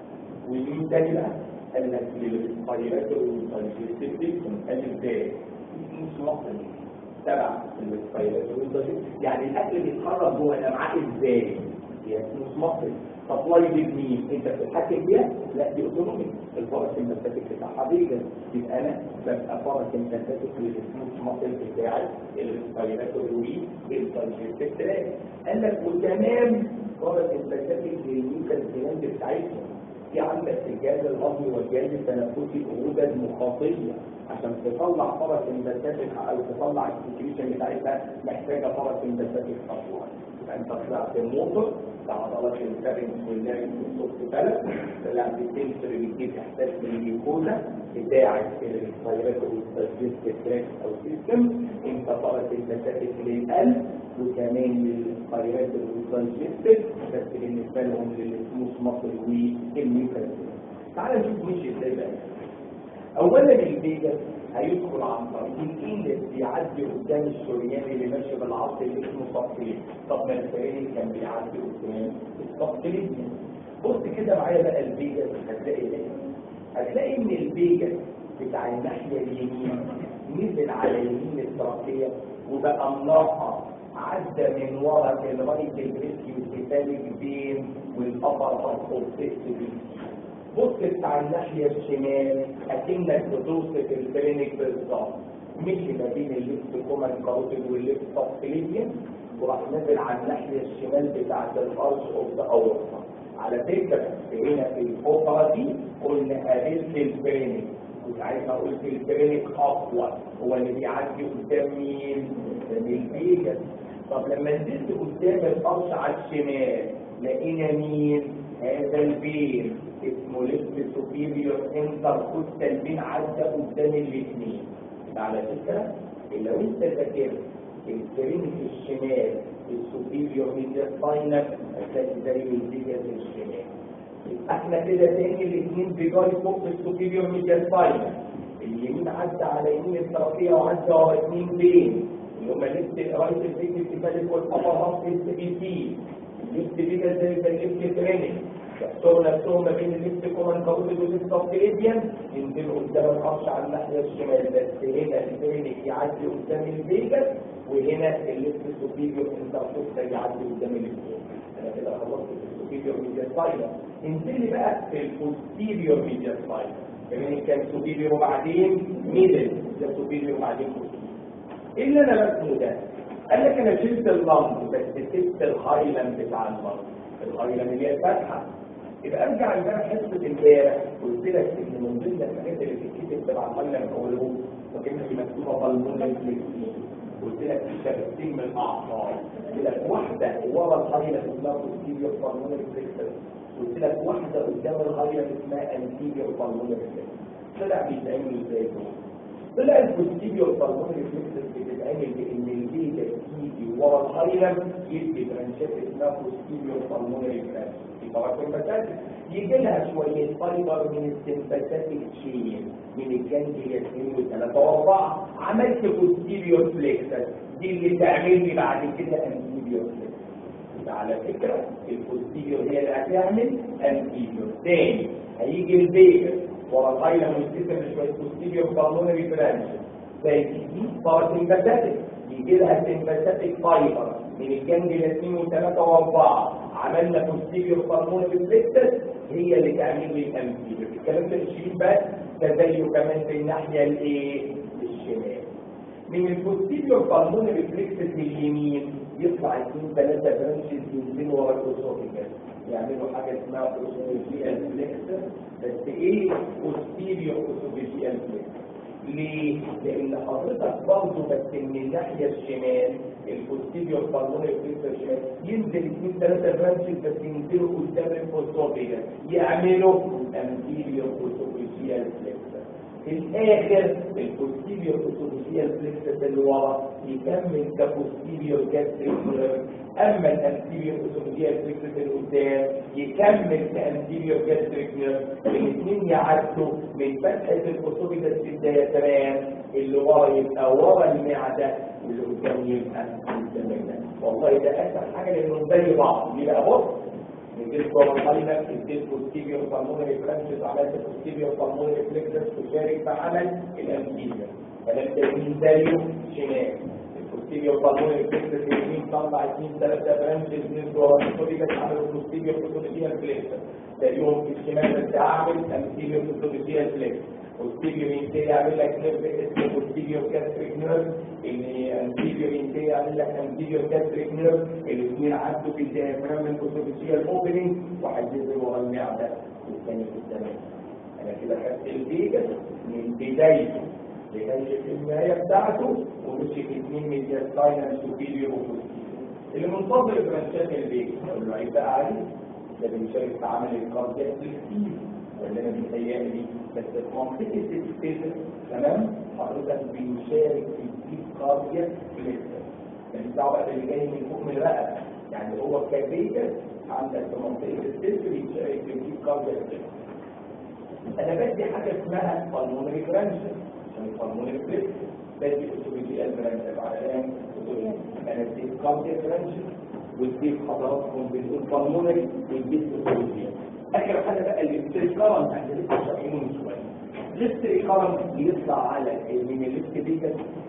ومين تاني بقى قال لك للسبايراتوري والدايجستيف سيستم قال ازاي مش مصر تبع السبايراتوري والدايجستيف يعني الاكل بيتخرج جوه الامعاء ازاي هي مش مصري سبلاي دي مين انت بتتحكم بيها لا دي اوتونومي الباراسيمباتيك بتاعها فيجن يبقى انا ببقى باراسيمباتيك للسموث ماسل بتاعي السبايراتوري والدايجستيف تراك قال لك وكمان باراسيمباتيك للميوكال جلاند بتاعتهم في عندك الجهاز الهضمي والجهاز التنفسي غدد مخاطيه عشان تطلع باراسيمباتيك او تطلع السكريشن بتاعتها محتاجه باراسيمباتيك خطوه يبقى انت طلعت الموتور عضلات الفرنس واللارنس والصوت بلد طلعت السنسور اللي بيجيب احساس من الميكوزا بتاعت السبايراتور والدايجستيف تراك او سيستم انت طلعت المسافه للقلب وكمان للسبايراتور والدايجستيف بس بالنسبه لهم للسموث مصر والميوكاس تعال نشوف مشي ازاي بقى اولا الفيجاس هيدخل عن طريق الاندكس بيعدي قدام الشريان اللي ماشي بالعصر اللي اسمه صفرين طب ما الفريق كان بيعدي قدام الصفرين بص كده معايا بقى الفيجاس هتلاقي ايه هتلاقي ان الفيجاس بتاع الناحيه اليمين نزل على يمين التراكيه وبقى مناقه عدى من ورا لغايه البريسكيو سيفاليك بين والابر هارت بين بص بتاع الناحية الشمال أكنك بتوصف الكلينيك بالظبط مشي ما بين الليفت كومان كاروتيد والليفت سبكليديان وراح نزل على الناحيه الشمال بتاعه الارش اوف ذا اورطه على فكره هنا في الفقره دي قلنا قابلت البرينك وساعتها قلت البرينك اقوى هو اللي بيعدي قدام مين؟ قدام الفيجاس طب لما نزلت قدام الارش على الشمال لقينا مين؟ هذا البين اسمه ليفت سوبيريور انتر كوستال بين عدى قدام الاثنين على فكره لو انت فاكر البرينك الشمال السوبيريور ميديا سباينال هتلاقي زي الفيجاس الشمال احنا كده تاني الاثنين بيجاري فوق السوبيريور ميديا سباينال اليمين عدى على يمين الترقية وعدى ورا اثنين بين اللي هما ليفت رايت الفيجاس الثالث والابر هاف ليفت بي سي ليفت فيجاس زي الليفت تريننج يحصلوا نفسهم ما بين الليفت كومان كاروتيد والليفت سبكليديان ينزلوا قدام القرش على الناحيه الشمال بس هنا البرينك يعدي قدام الفيجاس وهنا الليفت سوبيريور انترفوكس يعدي قدام الاثنين انا كده خلصت السوبيريور ميديا سباينال انزل لي بقى في البوستيريور ميديا سباينال كمان كان سوبيريور وبعدين ميدل ده سوبيريور وبعدين بوستيريور ايه اللي انا برسمه ده؟ قال لك انا شلت اللمب بس سبت الهايلاند بتاع اللمب الهايلاند اللي هي الفتحه يبقى ارجع امبارح حصه امبارح قلت لك ان من ضمن الحاجات اللي بتتكتب تبع الهايلاند هو اللي هو وكانت مكتوبه بالمون فليكسين قلت لك في شبكتين من الاعصاب قلت لك واحده ورا الهايلاند اسمها بوستيريور بالمون فليكسين قلت لك واحده قدام الهايلاند اسمها انتيريور بالمون فليكسين طلع بيتعمل ازاي طلع البوستيريور بالمون فليكسين بتتعمل بان الفيجا تيجي ورا الهايلاند يدي برانشات اسمها بوستيريور بالمون فليكسين السمباثيك يجي لها شويه فايبر من السمباثيك تشين من الجانجليا 2 و3 و4 عملت بوستيريور فليكسس دي اللي تعمل لي بعد كده انتيريور فليكسس على فكره البوستيريور هي اللي هتعمل انتيريور تاني هيجي البيجر ورا الهايلا مستقبل شويه بوستيريور بالمونري برانش زي دي باراسمباثيك يجي لها سمباثيك فايبر من الجانجليا 2 و3 و4 عملنا بوستيريور بالمون ريفلكتس هي اللي تعمل لي الانتيريور الكلام ده الشيء بس تزيه كمان في الناحيه الايه الشمال من البوستيريور بالمون ريفلكتس اليمين يطلع اثنين ثلاثه برانشز ينزلوا ورا الاسوفيجاس يعملوا حاجه اسمها اوسوفيجيال فليكسس بس ايه بوستيريور اوسوفيجيال فليكسس ليه؟ لأن حضرتك برضه بس من الناحية الشمال البوستيريور بالمونري فليكسر الشمال ينزل اثنين ثلاثة برانشز بس ينزلوا قدام الفوسفوبيا يعملوا انتيريور فوسفوبيال فليكسر في الآخر البوستيريور فوسفوبيال فليكسر اللي ورا يكمل كبوستيريور جاستريك اما الانتيريور فوسفوبيال فليكسر اللي قدام يكمل كانتيريور جاستريك الاثنين يعدوا من فتحة الفوسفوبيال الديافرام اللي ورا يبقى ورا المعدة واللي قدام يبقى قدام المعدة والله ده اسهل حاجة لانهم زي بعض يبقى بص نديك ورا القلبة نديك بوستيريور بالمونري برانشز عملت بوستيريور بالمونري فليكسس تشارك في عمل الانتيريور كلام تاني زيه شمال البوستيريور بالمونري فليكسس يمين طلع اثنين ثلاثة برانشز نزلوا ورا الفوسفوبيال عملوا بوستيريور فوسفوبيال فليكسس تلاقيهم في الشمال بس اعمل انتيريور فوسفوبيال فليكسس والتيجي ينتهي يعمل لك نيرف اسمه والتيجيو كاستريك نيرف اللي انتيجيو ينتهي يعمل لك انتيجيو كاستريك نيرف الاثنين عدوا في الديافرام من الاسوفيسيال اوبننج وهينزل ورا المعده والثاني في الزمان انا كده خدت الفيجاس من بدايته لغايه النهايه بتاعته ومشي اثنين من السباينال سوبيريور وبوستيريور اللي منتظر برانشات الفيجاس اقول له عيب بقى عليه ده بيشارك في عمل الكاردياك فليكسيف ولا انا بيتهيألي بس في منطقة الستيشن تمام حضرتك بيشارك في الديب كاردياك فليكسر يعني الدعوة اللي جاي من فوق من الرقبة يعني هو كبيكر عندك في منطقة الستيشن بيشارك في الديب كاردياك فليكسر انا بدي حاجة اسمها بالمونري برانشر عشان البالمونري فليكسر بدي اسوبيجيال برانشر على الان انا الديب كاردياك برانشر والديب حضراتكم بنقول بالمونري والديب اسوبيجيال اخر حاجه بقى الليست كارنت احنا لسه شايفينه من شويه ليست كارنت بيطلع على من الليست دي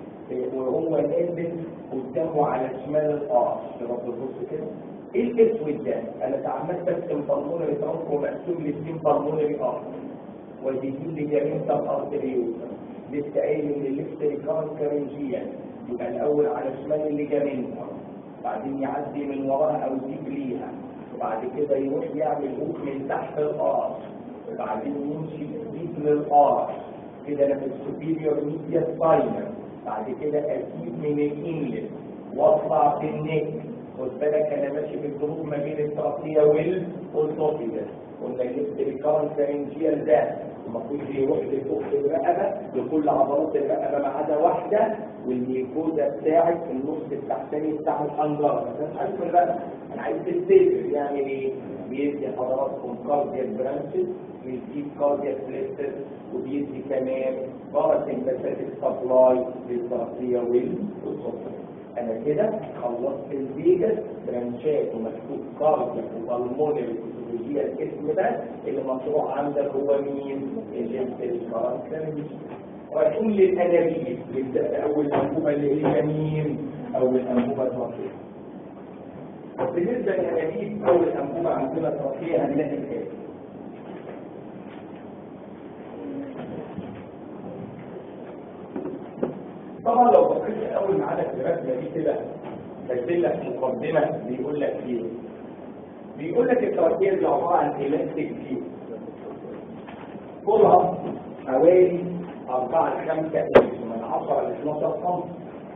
وهو نازل قدامه على شمال الارش تبقى تبص كده ايه الاسود ده انا تعمدت ارسم بالمونري ترانك ومقسوم لاثنين بالمونري ارش ودي لي جامنتا ارتريوسا لسه قايل ان الليفت ريكارنت كارنجيا يبقى الاول على شمال الليجامنتا بعدين يعدي من وراها او يجيب ليها وبعد كده يروح يعمل هوك من تحت القرص وبعدين يمشي يجيب للقرص كده انا في السوبيريور ميديا سباينر بعد كده اسيب من الانلت واطلع في النك خد بالك انا ماشي في الجروب ما بين الترقيه والاسوفيجس قلنا الليفت ريكارنت كارنجيال ده المفروض يروح لفوق الرقبه لكل عضلات الرقبه ما عدا واحده والميكوزا بتاعت النص التحتاني بتاع الحنجره بس انا عارف الرقبه انا عايز تفتكر يعني ايه بيدي حضراتكم كاردياك برانشز بيدي كاردياك فليستر وبيدي كمان باراسمباثيك سبلاي للترقيه والاسوفيجس انا كده خلصت الفيجاس برانشات ومكتوب كاردياك وبالمونري فيزيولوجيا الاسم ده اللي مشروع عندك هو مين؟ الجنس الكاركتر رايحين للانابيب نبدا باول انبوبه اللي هي مين؟ اول انبوبه تركيه بالنسبه للانابيب اول انبوبه عندنا تركيه هنلاقي كده طبعا لو بصيت اول معانا في الرسمه دي كده كاتب لك مقدمه بيقول لك ايه؟ بيقول لك التركيز دي عباره عن الاستيك فيو طولها حوالي 4 ل 5 من 10 ل 12 سم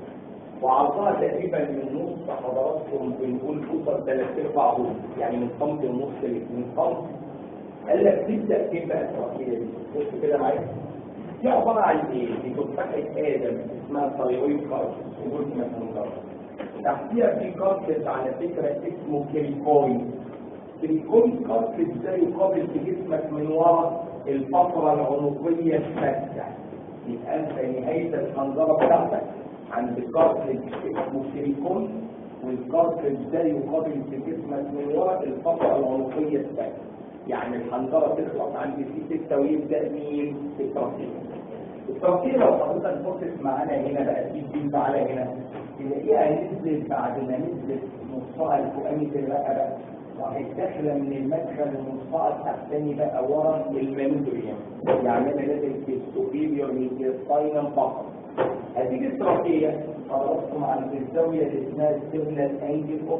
وعرضها تقريبا من نص حضراتكم بنقول توصل 3 ارباع طول يعني من سم ونص ل 2 سم قال لك تبدا فين بقى التركيز دي بص كده معايا دي عباره عن ايه؟ دي تفاحه ادم اسمها ثايرويد كارتس وقلت مثلا تحتيها في كارتس على فكره اسمه كريكوي كريكوي كارتس ده يقابل في جسمك من وراء الفقره العنقيه الثابته يبقى انت نهايه الحنجره بتاعتك عند كارتس اسمه كريكوي والكارتس ده يقابل في جسمك من وراء الفقره العنقيه الثابته يعني الحنجره تخلص عند في 6 ويبدا مين؟ التركيز التركيز لو حضرتك بصت معانا هنا بقى في دي تعالى هنا تلاقيها نزلت بعد ما نزلت نصها الفوقاني في الرقبه راحت داخله من المدخل النصها التحتاني بقى ورا المانوبريوم يعني انا لازم في السوبيريور ميديستاينم فقط هتيجي التركيه حضراتكم عند الزاويه اللي اسمها السيرنال انجل اوف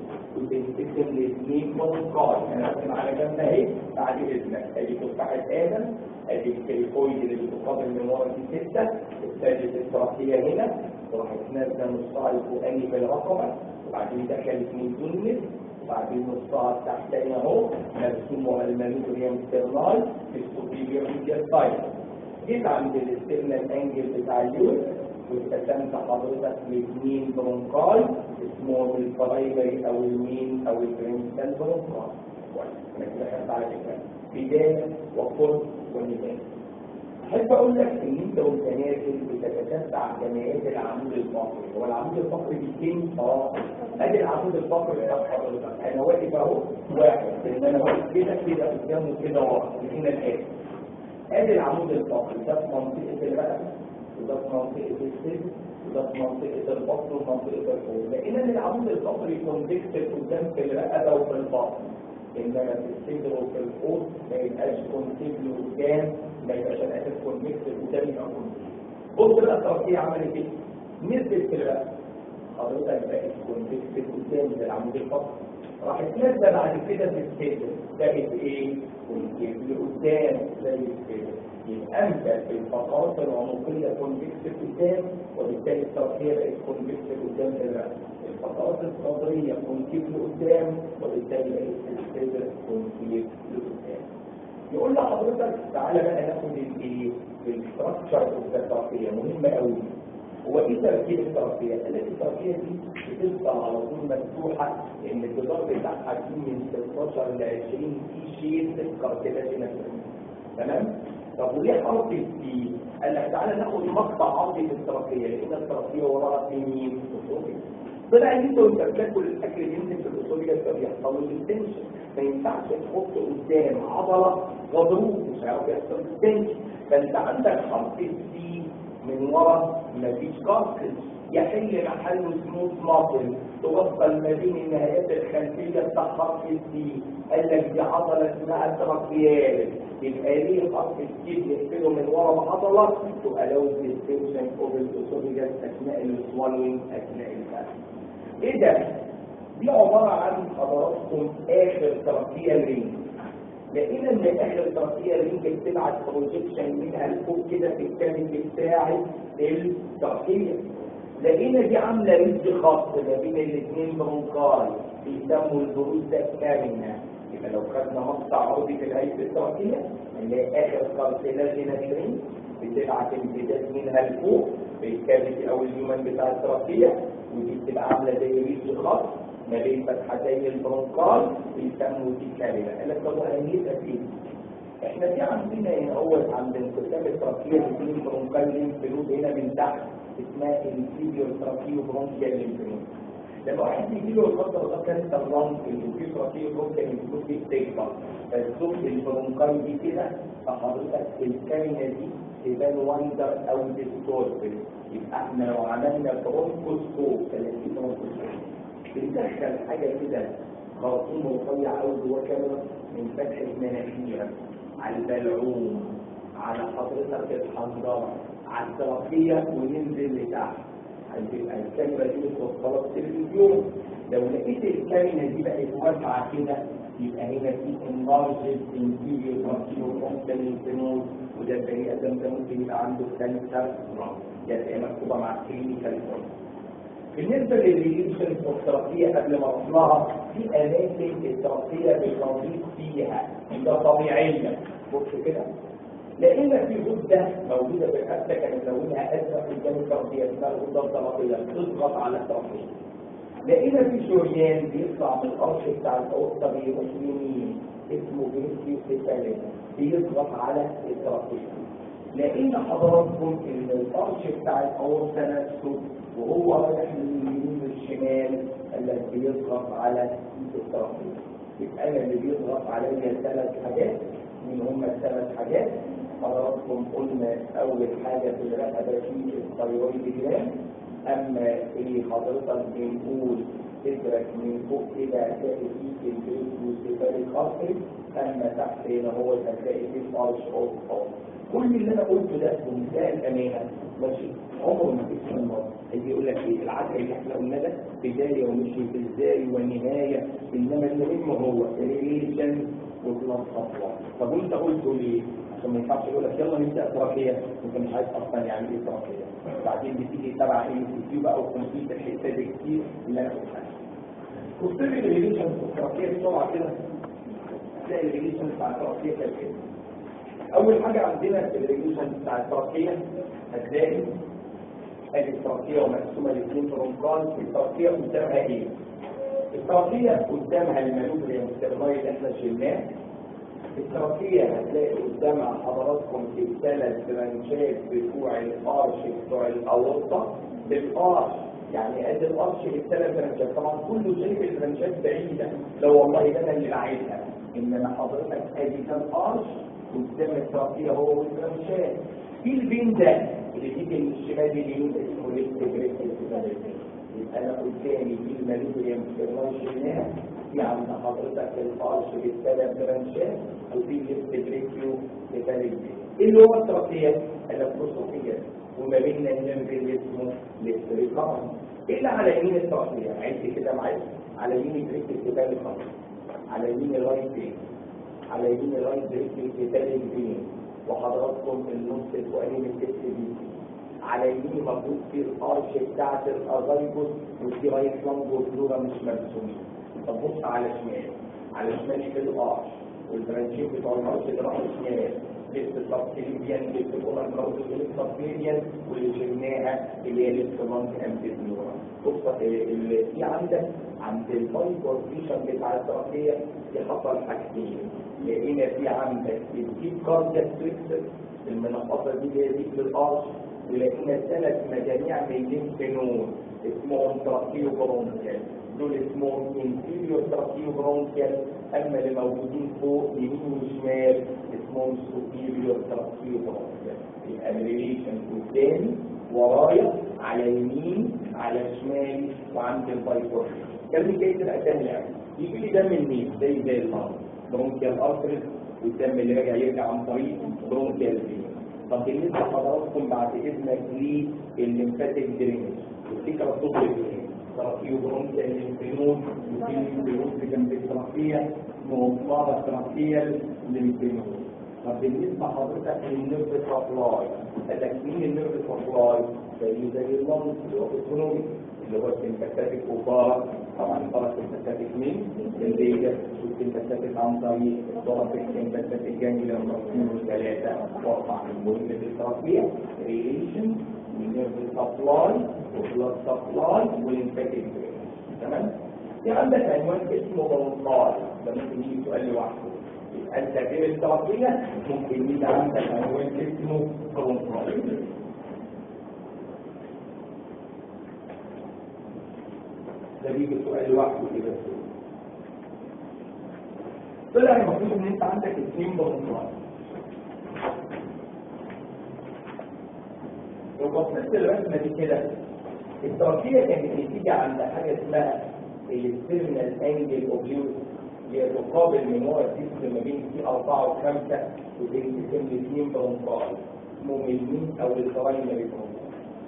وتنتقل لاثنين منقار انا بسمع على جنب اهي بعد اذنك ادي تفاحه ادم ادي الكريكويد اللي بتقابل من ورا دي سته الثالث التركيه هنا وراحت نازله نصها الفوقاني بالرقبه وبعدين دخلت من دونس وبعدين نصها التحتاني اهو مرسوم ورا المانوبريوم ستيرناي في السوبيريور ميديال سايد جيت عند الاسترنال انجل بتاع اليورس واتقسمت حضرتك لاثنين برونكاي اسمهم الفرايبري او المين او البرنسال برونكاي كويس انا كده خدت على فكره بدايه وقرب ونهايه احب اقول لك ان انت وانت نازل بتتتبع جمعيات العمود الفقري هو العمود الفقري بيتم اه ادي العمود الفقري بتاع حضرتك انا واقف اهو واحد لان انا واقف كده كده قدامه كده ورا هنا الان ادي العمود الفقري ده في منطقه الرقبه وده في منطقه الصدر وده في منطقه البطن ومنطقه الحوض لقينا ان العمود الفقري كونفكتد قدام في الرقبه وفي البطن انما في الصدر وفي الحوض ما يبقاش كونتيبل قدام ما يبقاش الاساس كونفكتد قدام يبقى كونتيبل بص بقى التركيه عملت ايه؟ نزلت في الرقبه حضرتك بقت كونفكتد قدام زي العمود الفقري راحت نازله بعد كده في الصدر بقت ايه؟ كونتيبل قدام زي الصدر يبقى انت في الفقرات العنقيه كونفكس قدام وبالتالي التركيه بقت كونفكس قدام الرأس الفقرات الصدريه كونكيف لقدام وبالتالي بقت الصدر كونكيف لقدام يقول لحضرتك تعالى بقى ناخد الايه الاستراكشر بتاع التركيه مهمه قوي هو ايه تركيب التركيه؟ قال لك التركيه دي بتفضل على طول مفتوحه لان الجدار بتاعها فيه من 16 ل 20 في شيت كارتلاجينال تمام؟ طب وليه حرف السي؟ قال لك تعالى ناخد مقطع عرضي في التركيه لان التركيه وراها في مين؟ اصولي طلع ان انت وانت بتاكل الاكل اللي ينزل في الاصولي ده بيحصل له التنشن ما ينفعش تحط قدام عضله غضروف مش هيعرف يحصل التنشن فانت عندك حرف السي من ورا مفيش كاركس يحل محله سموث ماسل توصل ما بين النهايات الخلفيه بتاع خط السي قال لك دي عضله اسمها تراكيال يبقى ليه خط السي بنقفله من ورا عضله تبقى لو ديستنشن اوف الاسوفيجاس اثناء السوالوينج اثناء الفم ايه ده؟ دي عباره عن حضراتكم اخر تراكيال رينج لقينا ان اخر تراكيه رينج بتبعت بروجيكشن منها لفوق كده في الكامل بتاع التراكيه لقينا دي عامله ريد خاص ما بين الاثنين برونكاي بيسموا البروز ده كامنه يبقى لو خدنا مقطع عرضي في الهيئه التراكيه هنلاقي اخر كارتلاجينا رينج بتبعت امتداد منها لفوق في الكافيتي او اليومن بتاع التراكيه ودي بتبقى عامله زي ريد خاص ما بين فتحتي البرونكال بيسموا دي كلمه قال لك طب اهميتها فين؟ احنا في عندنا هنا اول عند انقسام التراكيه بين البرونكال لينفنود هنا من تحت اسمها الانفيريور تراكيو برونكيال لينفنود لما واحد يجي له الفتره ده كانت الرمل اللي فيه تراكيو برونكيال لينفنود دي بتكبر فالصوت البرونكال دي كده فحضرتك الكلمه دي تبان واندر او ديستورتد يبقى احنا لو عملنا برونكوسكوب 30 برونكوسكوب بندخل حاجه كده خرطوم رفيع قوي جوه كاميرا من فتح المناخير على البلعوم على حضرتك الحنجره على الترقيه وننزل لتحت هتبقى الكاميرا دي متوصله بالتلفزيون لو لقيت الكاميرا دي بقت واسعه كده يبقى هنا في انلارجد انتيريور ترانسيو كونتين انتينوز وده البني ادم ده ممكن يبقى عنده كانسر يعني مكتوبه مع كلينيكال بالنسبة للريليشن الترقية قبل ما نطلعها في أماكن الترقية بالتنظيف فيها ده طبيعية بص كده لقينا في غدة موجودة في الحاسة كانت لونها أزرق قدام الترقية اسمها الغدة الطبقية بتضغط على الترقية لقينا في شريان بيطلع من القرش بتاع الأوضة بيروح يمين اسمه بيسكيوسيفالين بيضغط على الترقية لقينا حضراتكم ان القرش بتاع الأوضة نفسه وهو رايح من اليمين للشمال الذي بيضغط على الترقية يبقى انا اللي بيضغط عليا ثلاث حاجات من هم الثلاث حاجات حضراتكم قلنا اول حاجه في الرقبه في الثيرويد جلاند اما في حضرتك بنقول تدرك من فوق كده هتلاقي فيه البريكوسيفالي خاصي اما تحت هنا هو هتلاقي فيه الارش اوف كل اللي انا قلته ده بمنتهى الامانه ماشي عمره ما فيش من مره هيجي يقول لك ايه العدل اللي احنا قلنا ده بدايه ومشي في ازاي ونهايه انما المهم هو ريليشن وبلس خطوه طب وانت قلته ليه؟ عشان ما ينفعش يقول لك يلا نبدا تراكيه انت مش عايز اصلا يعني ايه تراكيه بعدين بتيجي تبع ايه يوتيوب او كمبيوتر الحته دي كتير اللي انا قلتها بص لي الريليشن التراكيه بسرعه كده تلاقي الريليشن بتاع التراكيه كده اول حاجه عندنا في الريليشن بتاع التراكيه هتلاقي ادي الترقية ومقسومة لاثنين برونكال الترقية قدامها ايه؟ الترقية قدامها المانوفريا المسترماي اللي احنا شلناه الترقية هتلاقي قدامها حضراتكم في الثلاث برانشات بتوع القرش بتوع الأورطة بالقرش يعني ادي القرش الثلاث برانشات طبعا كله شايف البرانشات بعيدة لو والله ده انا اللي بعيدها انما حضرتك ادي كان قرش قدام الترقية هو والبرانشات في البين ده اللي تيجي من الشمال اليمين اسمه ليست يبقى انا قدامي في المالوبريم في الرانشينات في عند حضرتك القرش بالثلاث برانشات وفي ليست بريكيو لثالث ايه اللي هو الترقية؟ الابروسوفية وما بيننا النمر اللي اسمه ليست ريكارن ايه اللي على يمين الترقية؟ عد كده معايا على يمين بريكيو كتاب الخط على يمين الرايت بريك على يمين الرايت بريكيو كتاب البين وحضراتكم النص الفوقاني من الجسم دي على يمين موجود في الارش بتاعت الازايبوس وفي رايت لانج وفلورا مش مرسومين طب بص على شمال على شمال في الارش والبرانشين بتوع الارش اللي راحوا شمال لسه السبكليبيان لسه الاولى الموجود اللي السبكليبيان واللي شلناها اللي هي لسه لانج امبيديورا بص اللي في عندك عند الفايبرزيشن بتاع الترقيه في حصل حاجتين لقينا في عندك الديب كاردياك تريكس المنقطه دي اللي هي دي بالارش ولقينا ثلاث مجاميع من الليمفنود اسمهم تراكيو برونكيال دول اسمهم انفيريور تراكيو برونكيال اما اللي موجودين فوق يمين وشمال اسمهم سوبيريور تراكيو يبقى الريليشن قدامي ورايا على يمين على شمالي وعند البايبور كان جاي تبقى تاني يعني يجي لي دم منين زي زي المرض برونكيال ارتريز والدم اللي راجع يرجع عن طريق برونكيال فين طب بالنسبه لحضراتكم بعد اذنك للليمفاتيك درينج الفكره بتطلب ايه؟ تراكيو برونكيال ليمفينود وفي ليمفينود جنب التراكيه موصله تراكيه ليمفينود طب بالنسبه لحضرتك للنيرف سبلاي قال لك مين النيرف سبلاي؟ زي زي اللونج الاوتونومي اللي هو السمباتيك وبارا طبعا طرف السمباتيك مين؟ الليجر والسمباتيك عن طريق طرف السمباتيك جانجل مرسوم ثلاثة واربعة المهم بالتربية ريليشن ونيرف سبلاي وبلاد سبلاي والانفاتيك تمام؟ في عندك عنوان اسمه بلطال ده ممكن يجي سؤال لوحده انت غير التربية ممكن يجي عندك عنوان اسمه بلطال ده بيجي سؤال لوحده كده طلع المفروض ان انت عندك اثنين برمجات لو بصيت الرسمه دي كده التركيه كانت بتيجي عند حاجه اسمها السيرمينال انجل اوبليوس هي تقابل من ورا الجسم ما بين في أربعة وخمسة وتنقسم لاثنين برمجات اسمهم المين أو القرايم برمجات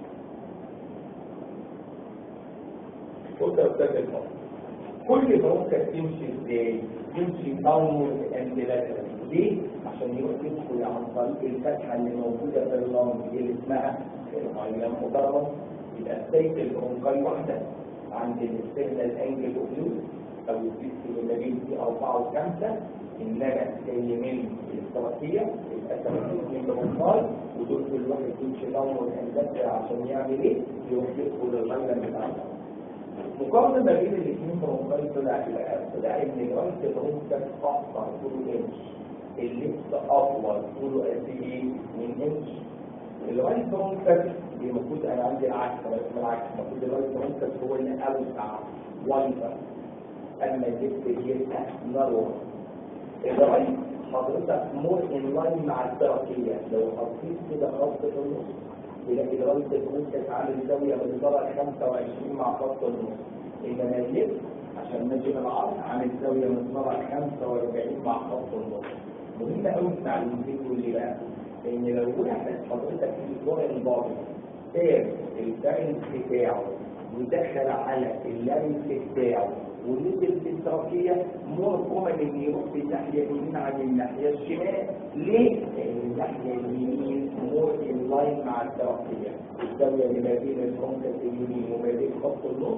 قلت يا استاذ المصر كل برونكا تمشي ازاي؟ يمشي داونورد اند لاترال ليه؟ عشان يروح يدخل عن طريق الفتحه اللي موجوده في اللنج اللي اسمها الغيلان مدرس يبقى بدايه البرونكاي واحده عند الاسترنال انجل اوبلوس او الديسك اللي ما بين في اربعه وخمسه انما جاي من الاستراتيجيه يبقى تمثيل من برونكاي ودول كل واحد يمشي داونورد اند لاترال عشان يعمل ايه؟ يروح يدخل الغيلان بتاعته مقارنة ما بين الاثنين برونكاي طلع الى طلع ان الرايت برونكاي اقصر طوله انش اللبس اطول طوله قد ايه؟ من انش الرايت برونكاي المفروض انا عندي العكس انا اسمه العكس المفروض الرايت برونكاي هو اللي اوسع وايضا اما اللبس يبقى نروى الرايت حضرتك مور ان لاين مع التركيه لو حطيت كده خط في النص تلاقي درجة الكون عامل زاوية من درجة 25 مع خط النص إنما اللب عشان نجي العرض عامل زاوية من درجة 45 مع خط النص مهم قوي التعليمتين دول بقى إن لو واحد حضرتك في الدور الباطن ساب البارنس بتاعه ودخل على اللارنس بتاعه ونزل في التركية مور كومن ان يروح في الناحية اليمين عن الناحية الشمال ليه؟ لأن الناحية اليمين مور ان لاين مع التركية الزاوية اللي ما بين البرونكس اليمين وما بين خط النص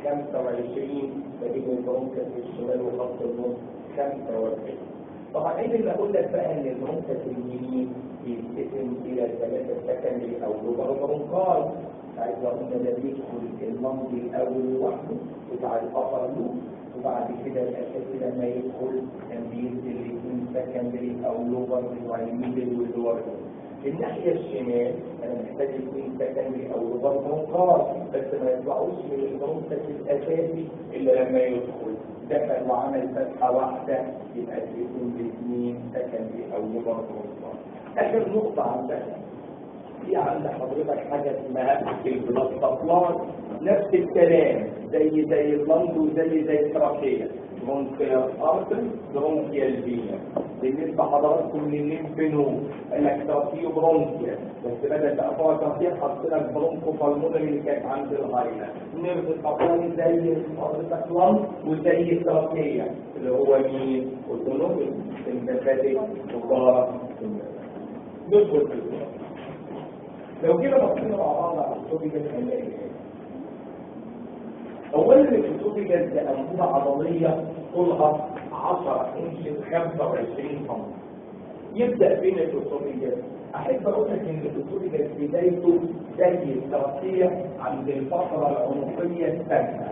25 ما بين البرونكس الشمال وخط النص 45 طبعا ايه اللي اقول لك بقى ان البرونكس اليمين يتقسم الى ثلاثة سكندري او لوبر برونكال عايز اقول ده بيدخل المنطي الاول لوحده بتاع الابر لوب وبعد كده الاساسي لما يدخل كان بينزل الاثنين سكندري او لوبر بتوع الميدل واللور الناحية الشمال انا محتاج اثنين سكندري او لوبر برونكال بس ما يطلعوش من البرونكس الاساسي الا لما يدخل دخل وعمل فتحة واحدة يبقى يكون باثنين سكندري او لوبر برونكال اخر نقطة عندنا في عند حضرتك حاجة اسمها البلاد سبلاي نفس الكلام زي زي اللنج وزي زي التراكية برونكيال ارتر برونكيال فينا بالنسبة حضراتكم للليمف نود قال لك تراكيو برونكيال بس بدل بقى فوق تراكية حط لك برونكو بالمونري اللي كانت عند الغايلة نيرف سبلاي زي حضرتك لنج وزي التراكية اللي هو مين؟ اوتونومي سمباتيك وبارا ندخل في الكلام لو كده بصينا مع بعض على الاسوفيجاس هنلاقي ايه اولا الاسوفيجاس ده انبوبه عضليه طولها 10 انش 25 سم يبدا فين الاسوفيجاس احب اقول لك ان الاسوفيجاس بدايته زي التغطيه عند الفقره العنقيه الثانيه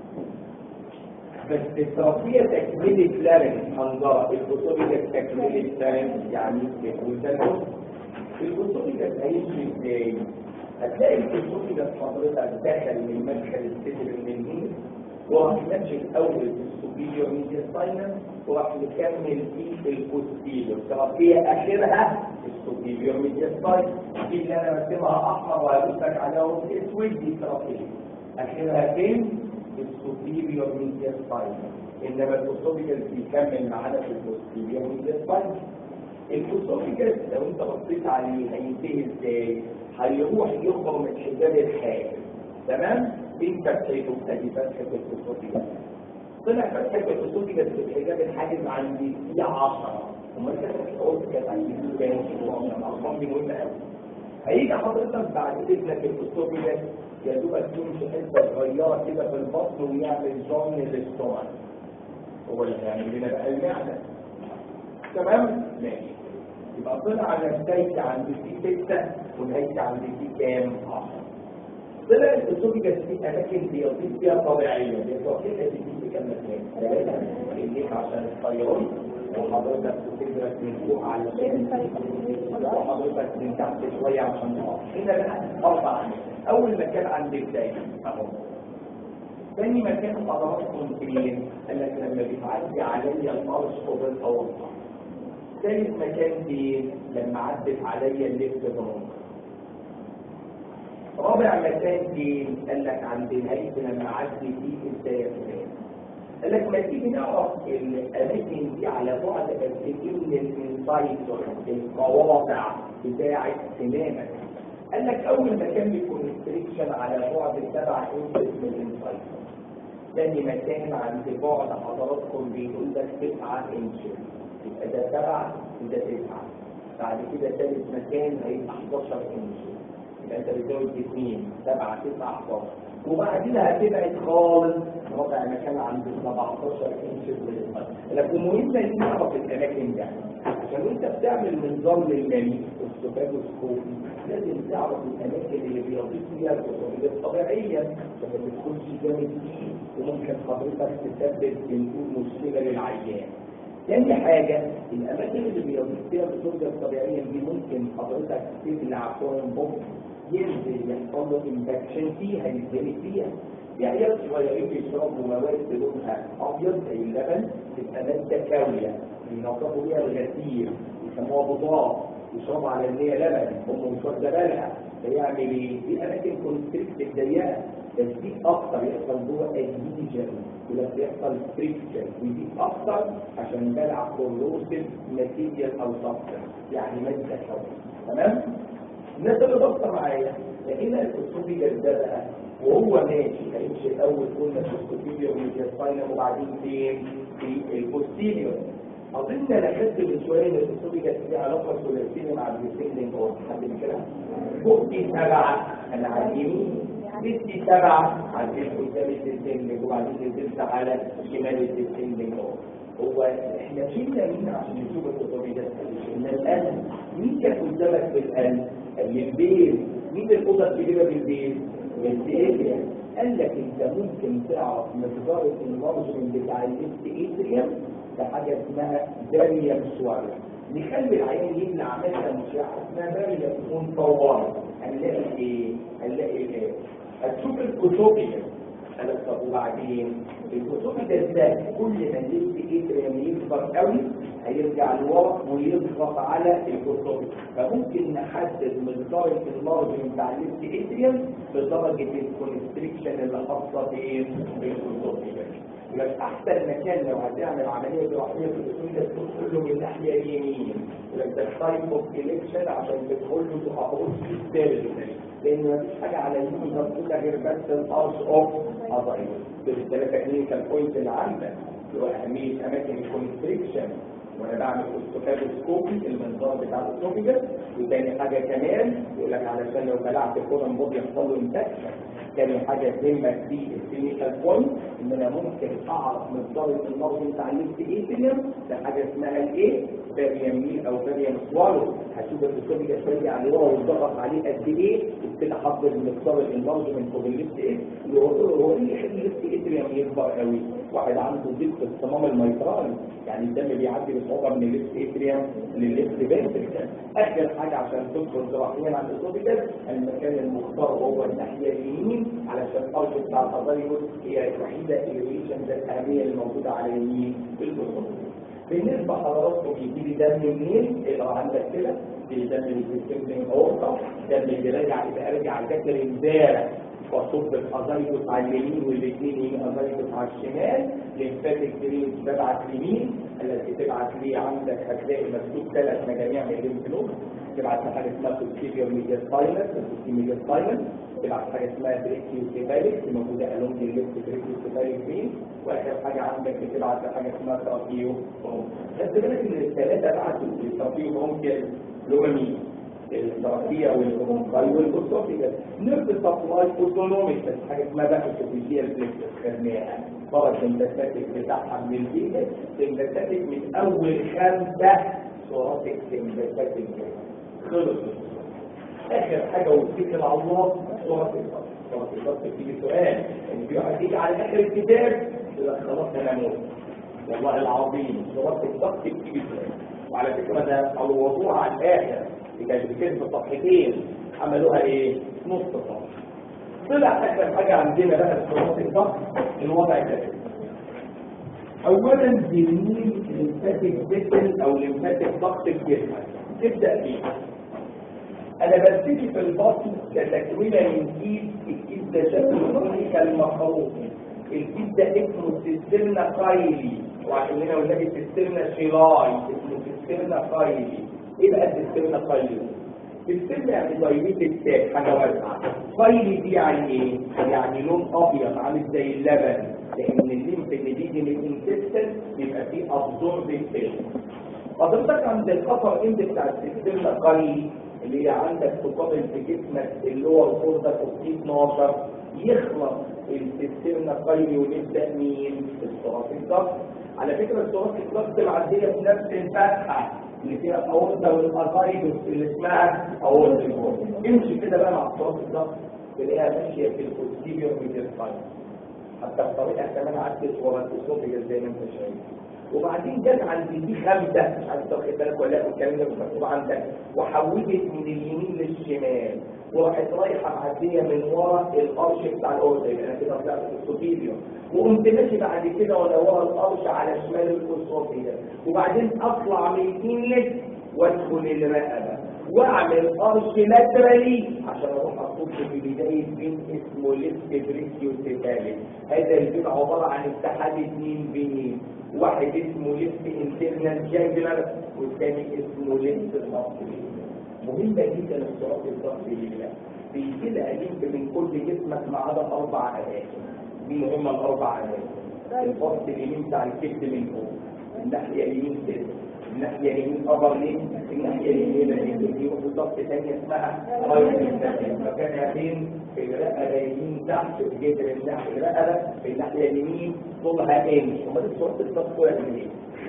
بس التغطيه تكمله لارنج منظره الاسوفيجاس تكمله لارنج يعني والتنفس الاسوفيجاس هيمشي ازاي؟ هتلاقي الاسوفيجاس حضرتك دخل من مدخل الصدر اليمين وهتمشي الاول بالسوبيريور ميديستاينم وراح نكمل في البوستيريور ترقية اخرها السوبيريور ميديستاينم دي اللي انا برسمها احمر وهدوسك عليها اسود دي ترقية اخرها فين؟ السوبيريور ميديستاينم انما الاسوفيجاس بيكمل معانا في البوستيريور ميديستاينم الاسوفيجاس لو انت بصيت عليه هينتهي ازاي؟ هيروح يخرج من حجاب الحاجز تمام؟ دي فتحته ادي فتحه الاسوفيجاس طلع فتحه الاسوفيجاس في الحجاب الحاجز عندي في 10 امال كده قلت كانت عندي كام الارقام دي مهمه قوي هيجي حضرتك بعد اذنك الاسوفيجاس يا دوبك تمشي حته صغيره كده في البطن ويعمل جون للاستومك هو اللي هيعمل لنا بقى المعده تمام ماشي يبقى طلع نتيجة عند في ستة ونهاية عند في كام؟ 10 طلع الاسوفيجاس في اماكن بيضيف فيها طبيعيه بيضيف فيها في كام مكان ليك عشان الثيرويد وحضرتك بتدرس من فوق علشان وحضرتك من تحت شويه عشان تقف هنا بقى اربع اماكن اول مكان عندك دايما اهو ثاني مكان حضراتكم فين؟ قال لك لما بيتعدي عليا الارش وبالتوسط ثالث مكان فين؟ لما عدت عليا الليفت برونك رابع مكان فين؟ قال لك عند نهاية لما عدي فيه الديافرام قال لك ما تيجي نعرف الاماكن دي على بعد قد ايه من الانسايتور القواطع بتاعه سنانك قال لك اول مكان بيكون ريستريكشن على بعد 7 انش من الانسايتور ثاني مكان عند بعد حضراتكم بيقول لك 9 انش يبقى ده 7 وده 9 بعد كده ثالث مكان هيبقى 11 انش يبقى انت بتزود 2 7 9 11 وبعدين هتبعد خالص ربع مكان عند 17 انش لكن مهم ان نعرف الاماكن دي عشان وانت بتعمل نظام للمريء السوفاجوسكوبي لازم تعرف الاماكن اللي بيضيف فيها الاسرائيل الطبيعيه عشان ما تدخلش جامد فيه وممكن حضرتك تسبب بنقول مشكله للعيان تاني حاجة الأماكن اللي بيضيف فيها الزوجة الطبيعية دي ممكن حضرتك تبلع كورن بوم ينزل يحصل له انفكشن فيها يتزنق فيها يعني عيال صغيرين بيشربوا مواد لونها أبيض زي اللبن تبقى مادة كاوية بينظفوا بيها الغسيل يسموها بضاعة يشربوا على ان هي لبن هم مش واخده بالها فيعمل ايه؟ في اماكن كونستريكت ضيقه بس دي اكتر يحصل جوه اديجن يبقى بيحصل فريكشن ويزيد اكتر عشان بلع كوروسيف ماتيريال او سبستنس يعني ماده حوض تمام؟ الناس اللي ضغطه معايا لقينا الاسوفيجاس ده بقى وهو ماشي هيمشي الاول قلنا في الاسوفيجيا والميدياستاينم وبعدين فين؟ في البوستيريور اظن انا خدت من شويه ان الاسوفيجاس ليه علاقه ثلاثيه مع الديسندنج اورد حد كده؟ فوق دي سبعه انا على اليمين ستي سبعة عندنا قدام الديسندنج وبعدين نزلت على شمال الديسندنج هو احنا شلنا مين عشان نشوف الاسوفيجاس شلنا القلب مين كان قدامك في القلب؟ البيت مين الاوضه الكبيره بالبيت؟ البيت قال لك انت ممكن تعرف مقدار المارجن بتاع الاست اتريم بحاجه اسمها داريا سوارع نخلي العيان يبني عمليه مشعه اسمها داريا مطوره هنلاقي ايه؟ هنلاقي ايه؟ هتشوف الكتوبيا قال لك طب وبعدين الكتوبيا ده كل ما الاست اتريم يكبر قوي هيرجع لورا ويضغط على الكتوبيا فممكن نحدد مقدار المارجن بتاع الاست اتريم بدرجه الكونستريكشن اللي خاصه بايه؟ بالكتوبيا يبقى احسن مكان لو هتعمل عمليه جراحيه في الاسم ده تدخل له من الناحيه اليمين يبقى ده تايب اوف الكشن عشان تدخل له تحافظ في السيرجري لان مفيش حاجه على اليمين ده غير بس الارش اوف اضايف دول الثلاثه كلينيكال بوينت اللي عندك اللي هو اهميه اماكن الكونستريكشن وانا بعمل اوستوكابوسكوبي المنظار بتاع الاوستوفيجاس وتاني حاجه كمان يقول لك علشان لو بلعت كورن بودي يحصل له انفكشن تاني حاجه تهمك في الكلينيكال بوينت ان انا ممكن اعرف مقدار المرض بتاع الاستيتيوم ده حاجه اسمها الايه فاريان ميل او فاريان سوالو هشوف الاسوفيجاس راجع على ورا ويضغط عليه قد ايه وكده حط المقدار الانلارجمنت اوف الليفت ايه اللي هو هو ايه اللي يخلي الليفت اتريوم يكبر قوي واحد عنده ضيق في الصمام الميترالي يعني الدم بيعدي بصعوبه من الليفت اتريوم للليفت فنتريكل اخر حاجه عشان تدخل جراحيا على الاسوفيجاس المكان المختار هو الناحيه اليمين علشان الارض بتاع التضيق هي الوحيده الريليشن ذات الاهميه اللي موجوده على اليمين في الاسوفيجاس بالنسبة حضراتكم يجي لي دم منين؟ اقرا عندك كده في دم اللي بيتم من اورطة دم اللي راجع يبقى راجع ذاكر امبارح وصب الازايدوس على اليمين والاثنين يمين ازايدوس على الشمال لمفاتك دريس ببعت يمين التي تبعت لي عندك هتلاقي مكتوب ثلاث مجاميع من الليمف نود تبعت حاجه اسمها سوبسيفيور ميديا سايلنس ميديا سايلنس تبعت حاجه اسمها بريكيو سيفاليك موجوده الون الليفت بريكيو سيفاليك فين واخر حاجه عندك بتبعت حاجه اسمها ترابيو بس بالك ان الثلاثه بعتوا الترابيو ممكن اللي هم مين؟ الترابيه والبرونكاي والاسوفيجاس نفس سبلاي اوتونوميك بس حاجه اسمها بقى سوفيجيال فليكس خدناها فرق السمباثيك بتاعها من الفيجاس السمباثيك من اول خمسه صوراتك سمباثيك خلص اخر حاجه واتكل على الله صورة الضغط صورة الضغط بتيجي سؤال اللي بيقعد يجي على اخر الكتاب يبقى خلاص انا موت والله العظيم صورة الضغط بتيجي سؤال وعلى فكره ده عوضوها على الاخر اللي كانت بتكتب صفحتين عملوها ايه؟ نص صفحه طلع اخر حاجه عندنا بقى في صورة الضغط الوضع ده اولا بنميل لمفاتك بسل او لمفاتك ضغط الجسم تبدا فيه انا ببتدي في البطن كتكوينه من كيس الكيس ده شكله كالمخروط الكيس ده اسمه سيسترنا قايلي وعشان هنا ولادي سيسترنا شيلاي اسمه سيسترنا قايلي ايه بقى سيسترنا قايلي؟ سيسترنا يعني دايميت التاج حاجه واسعه قايلي دي يعني ايه؟ يعني لون ابيض عامل زي اللبن لان الليمف اللي بيجي من الانتستن بيبقى فيه ابزورب حضرتك عند الخطر اند بتاع السيسترنا قايلي اللي هي عندك تقابل في جسمك اللي هو الخردة في 12 يخلص السيستم القيمي ونبدا مين؟ الصراط الضغط على فكره الصراط الضغط العاديه في نفس الفتحه اللي فيها الاورطه والارقايدوس اللي اسمها اورطه امشي كده بقى مع الصراط الضغط تلاقيها ماشيه في الكوستيبيور ميديرفاين حتى بطريقه كمان عدت صورة الاسوفيجاس زي ما انت شايف وبعدين جت عند دي خمسه مش عارف تاخد بالك ولا لا الكلام ده مش مكتوب عندك وحولت من اليمين للشمال وراحت رايحه معديه من ورا القرش بتاع الاورده يبقى انا كده طلعت في السوبيريور وقمت ماشي بعد كده وانا ورا القرش على شمال الاسوفيا وبعدين اطلع من الانلت وادخل الرقبه واعمل قرش لاترالي عشان اروح اصب في بدايه بين اسمه ليفت بريكيو سيتالي هذا البين عباره عن اتحاد اثنين بينين واحد اسمه ليفت انترنال جانجلر والثاني اسمه ليفت مصري مهمة جدا الصراط الضغط لله بيجي لها ليمف من كل جسمك ما عدا اربع اماكن مين هم الاربع اماكن الفصل اليمين بتاع الكبد من فوق الناحيه اليمين كده الناحيه اليمين ابر ليه الناحيه اليمين اللي دي بالضبط ثانيه اسمها رايت مكانها فين في الرقبه اليمين تحت في جذر الناحيه الرقبه في الناحيه اليمين طولها انش امال الصراط الضغط واحد ايه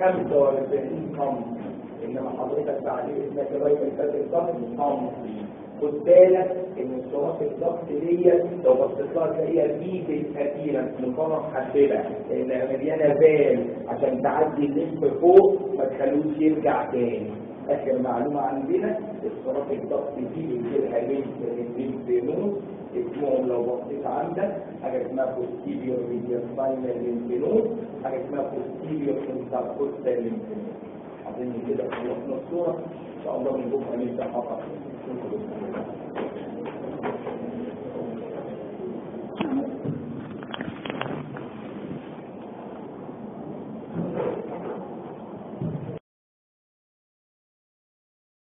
45 سم انما حضرتك بعد اسمك رايت الفات الضغط سم خد بالك ان الصراط الضغط دي لو بصيت لها تلاقيها بيد الاخيره مقارنه حاسبه لانها مليانه بال عشان تعدي الليمف فوق ما تخلوش يرجع تاني اخر معلومه عندنا الصراط الضغط دي بيجيلها ليمف ليمف اسمهم لو بصيت عندك حاجه اسمها posterior medial spinal lymph node حاجه اسمها posterior intercostal lymph node عايزين كده خلصنا الصوره ان شاء الله من بكره نبدا فقط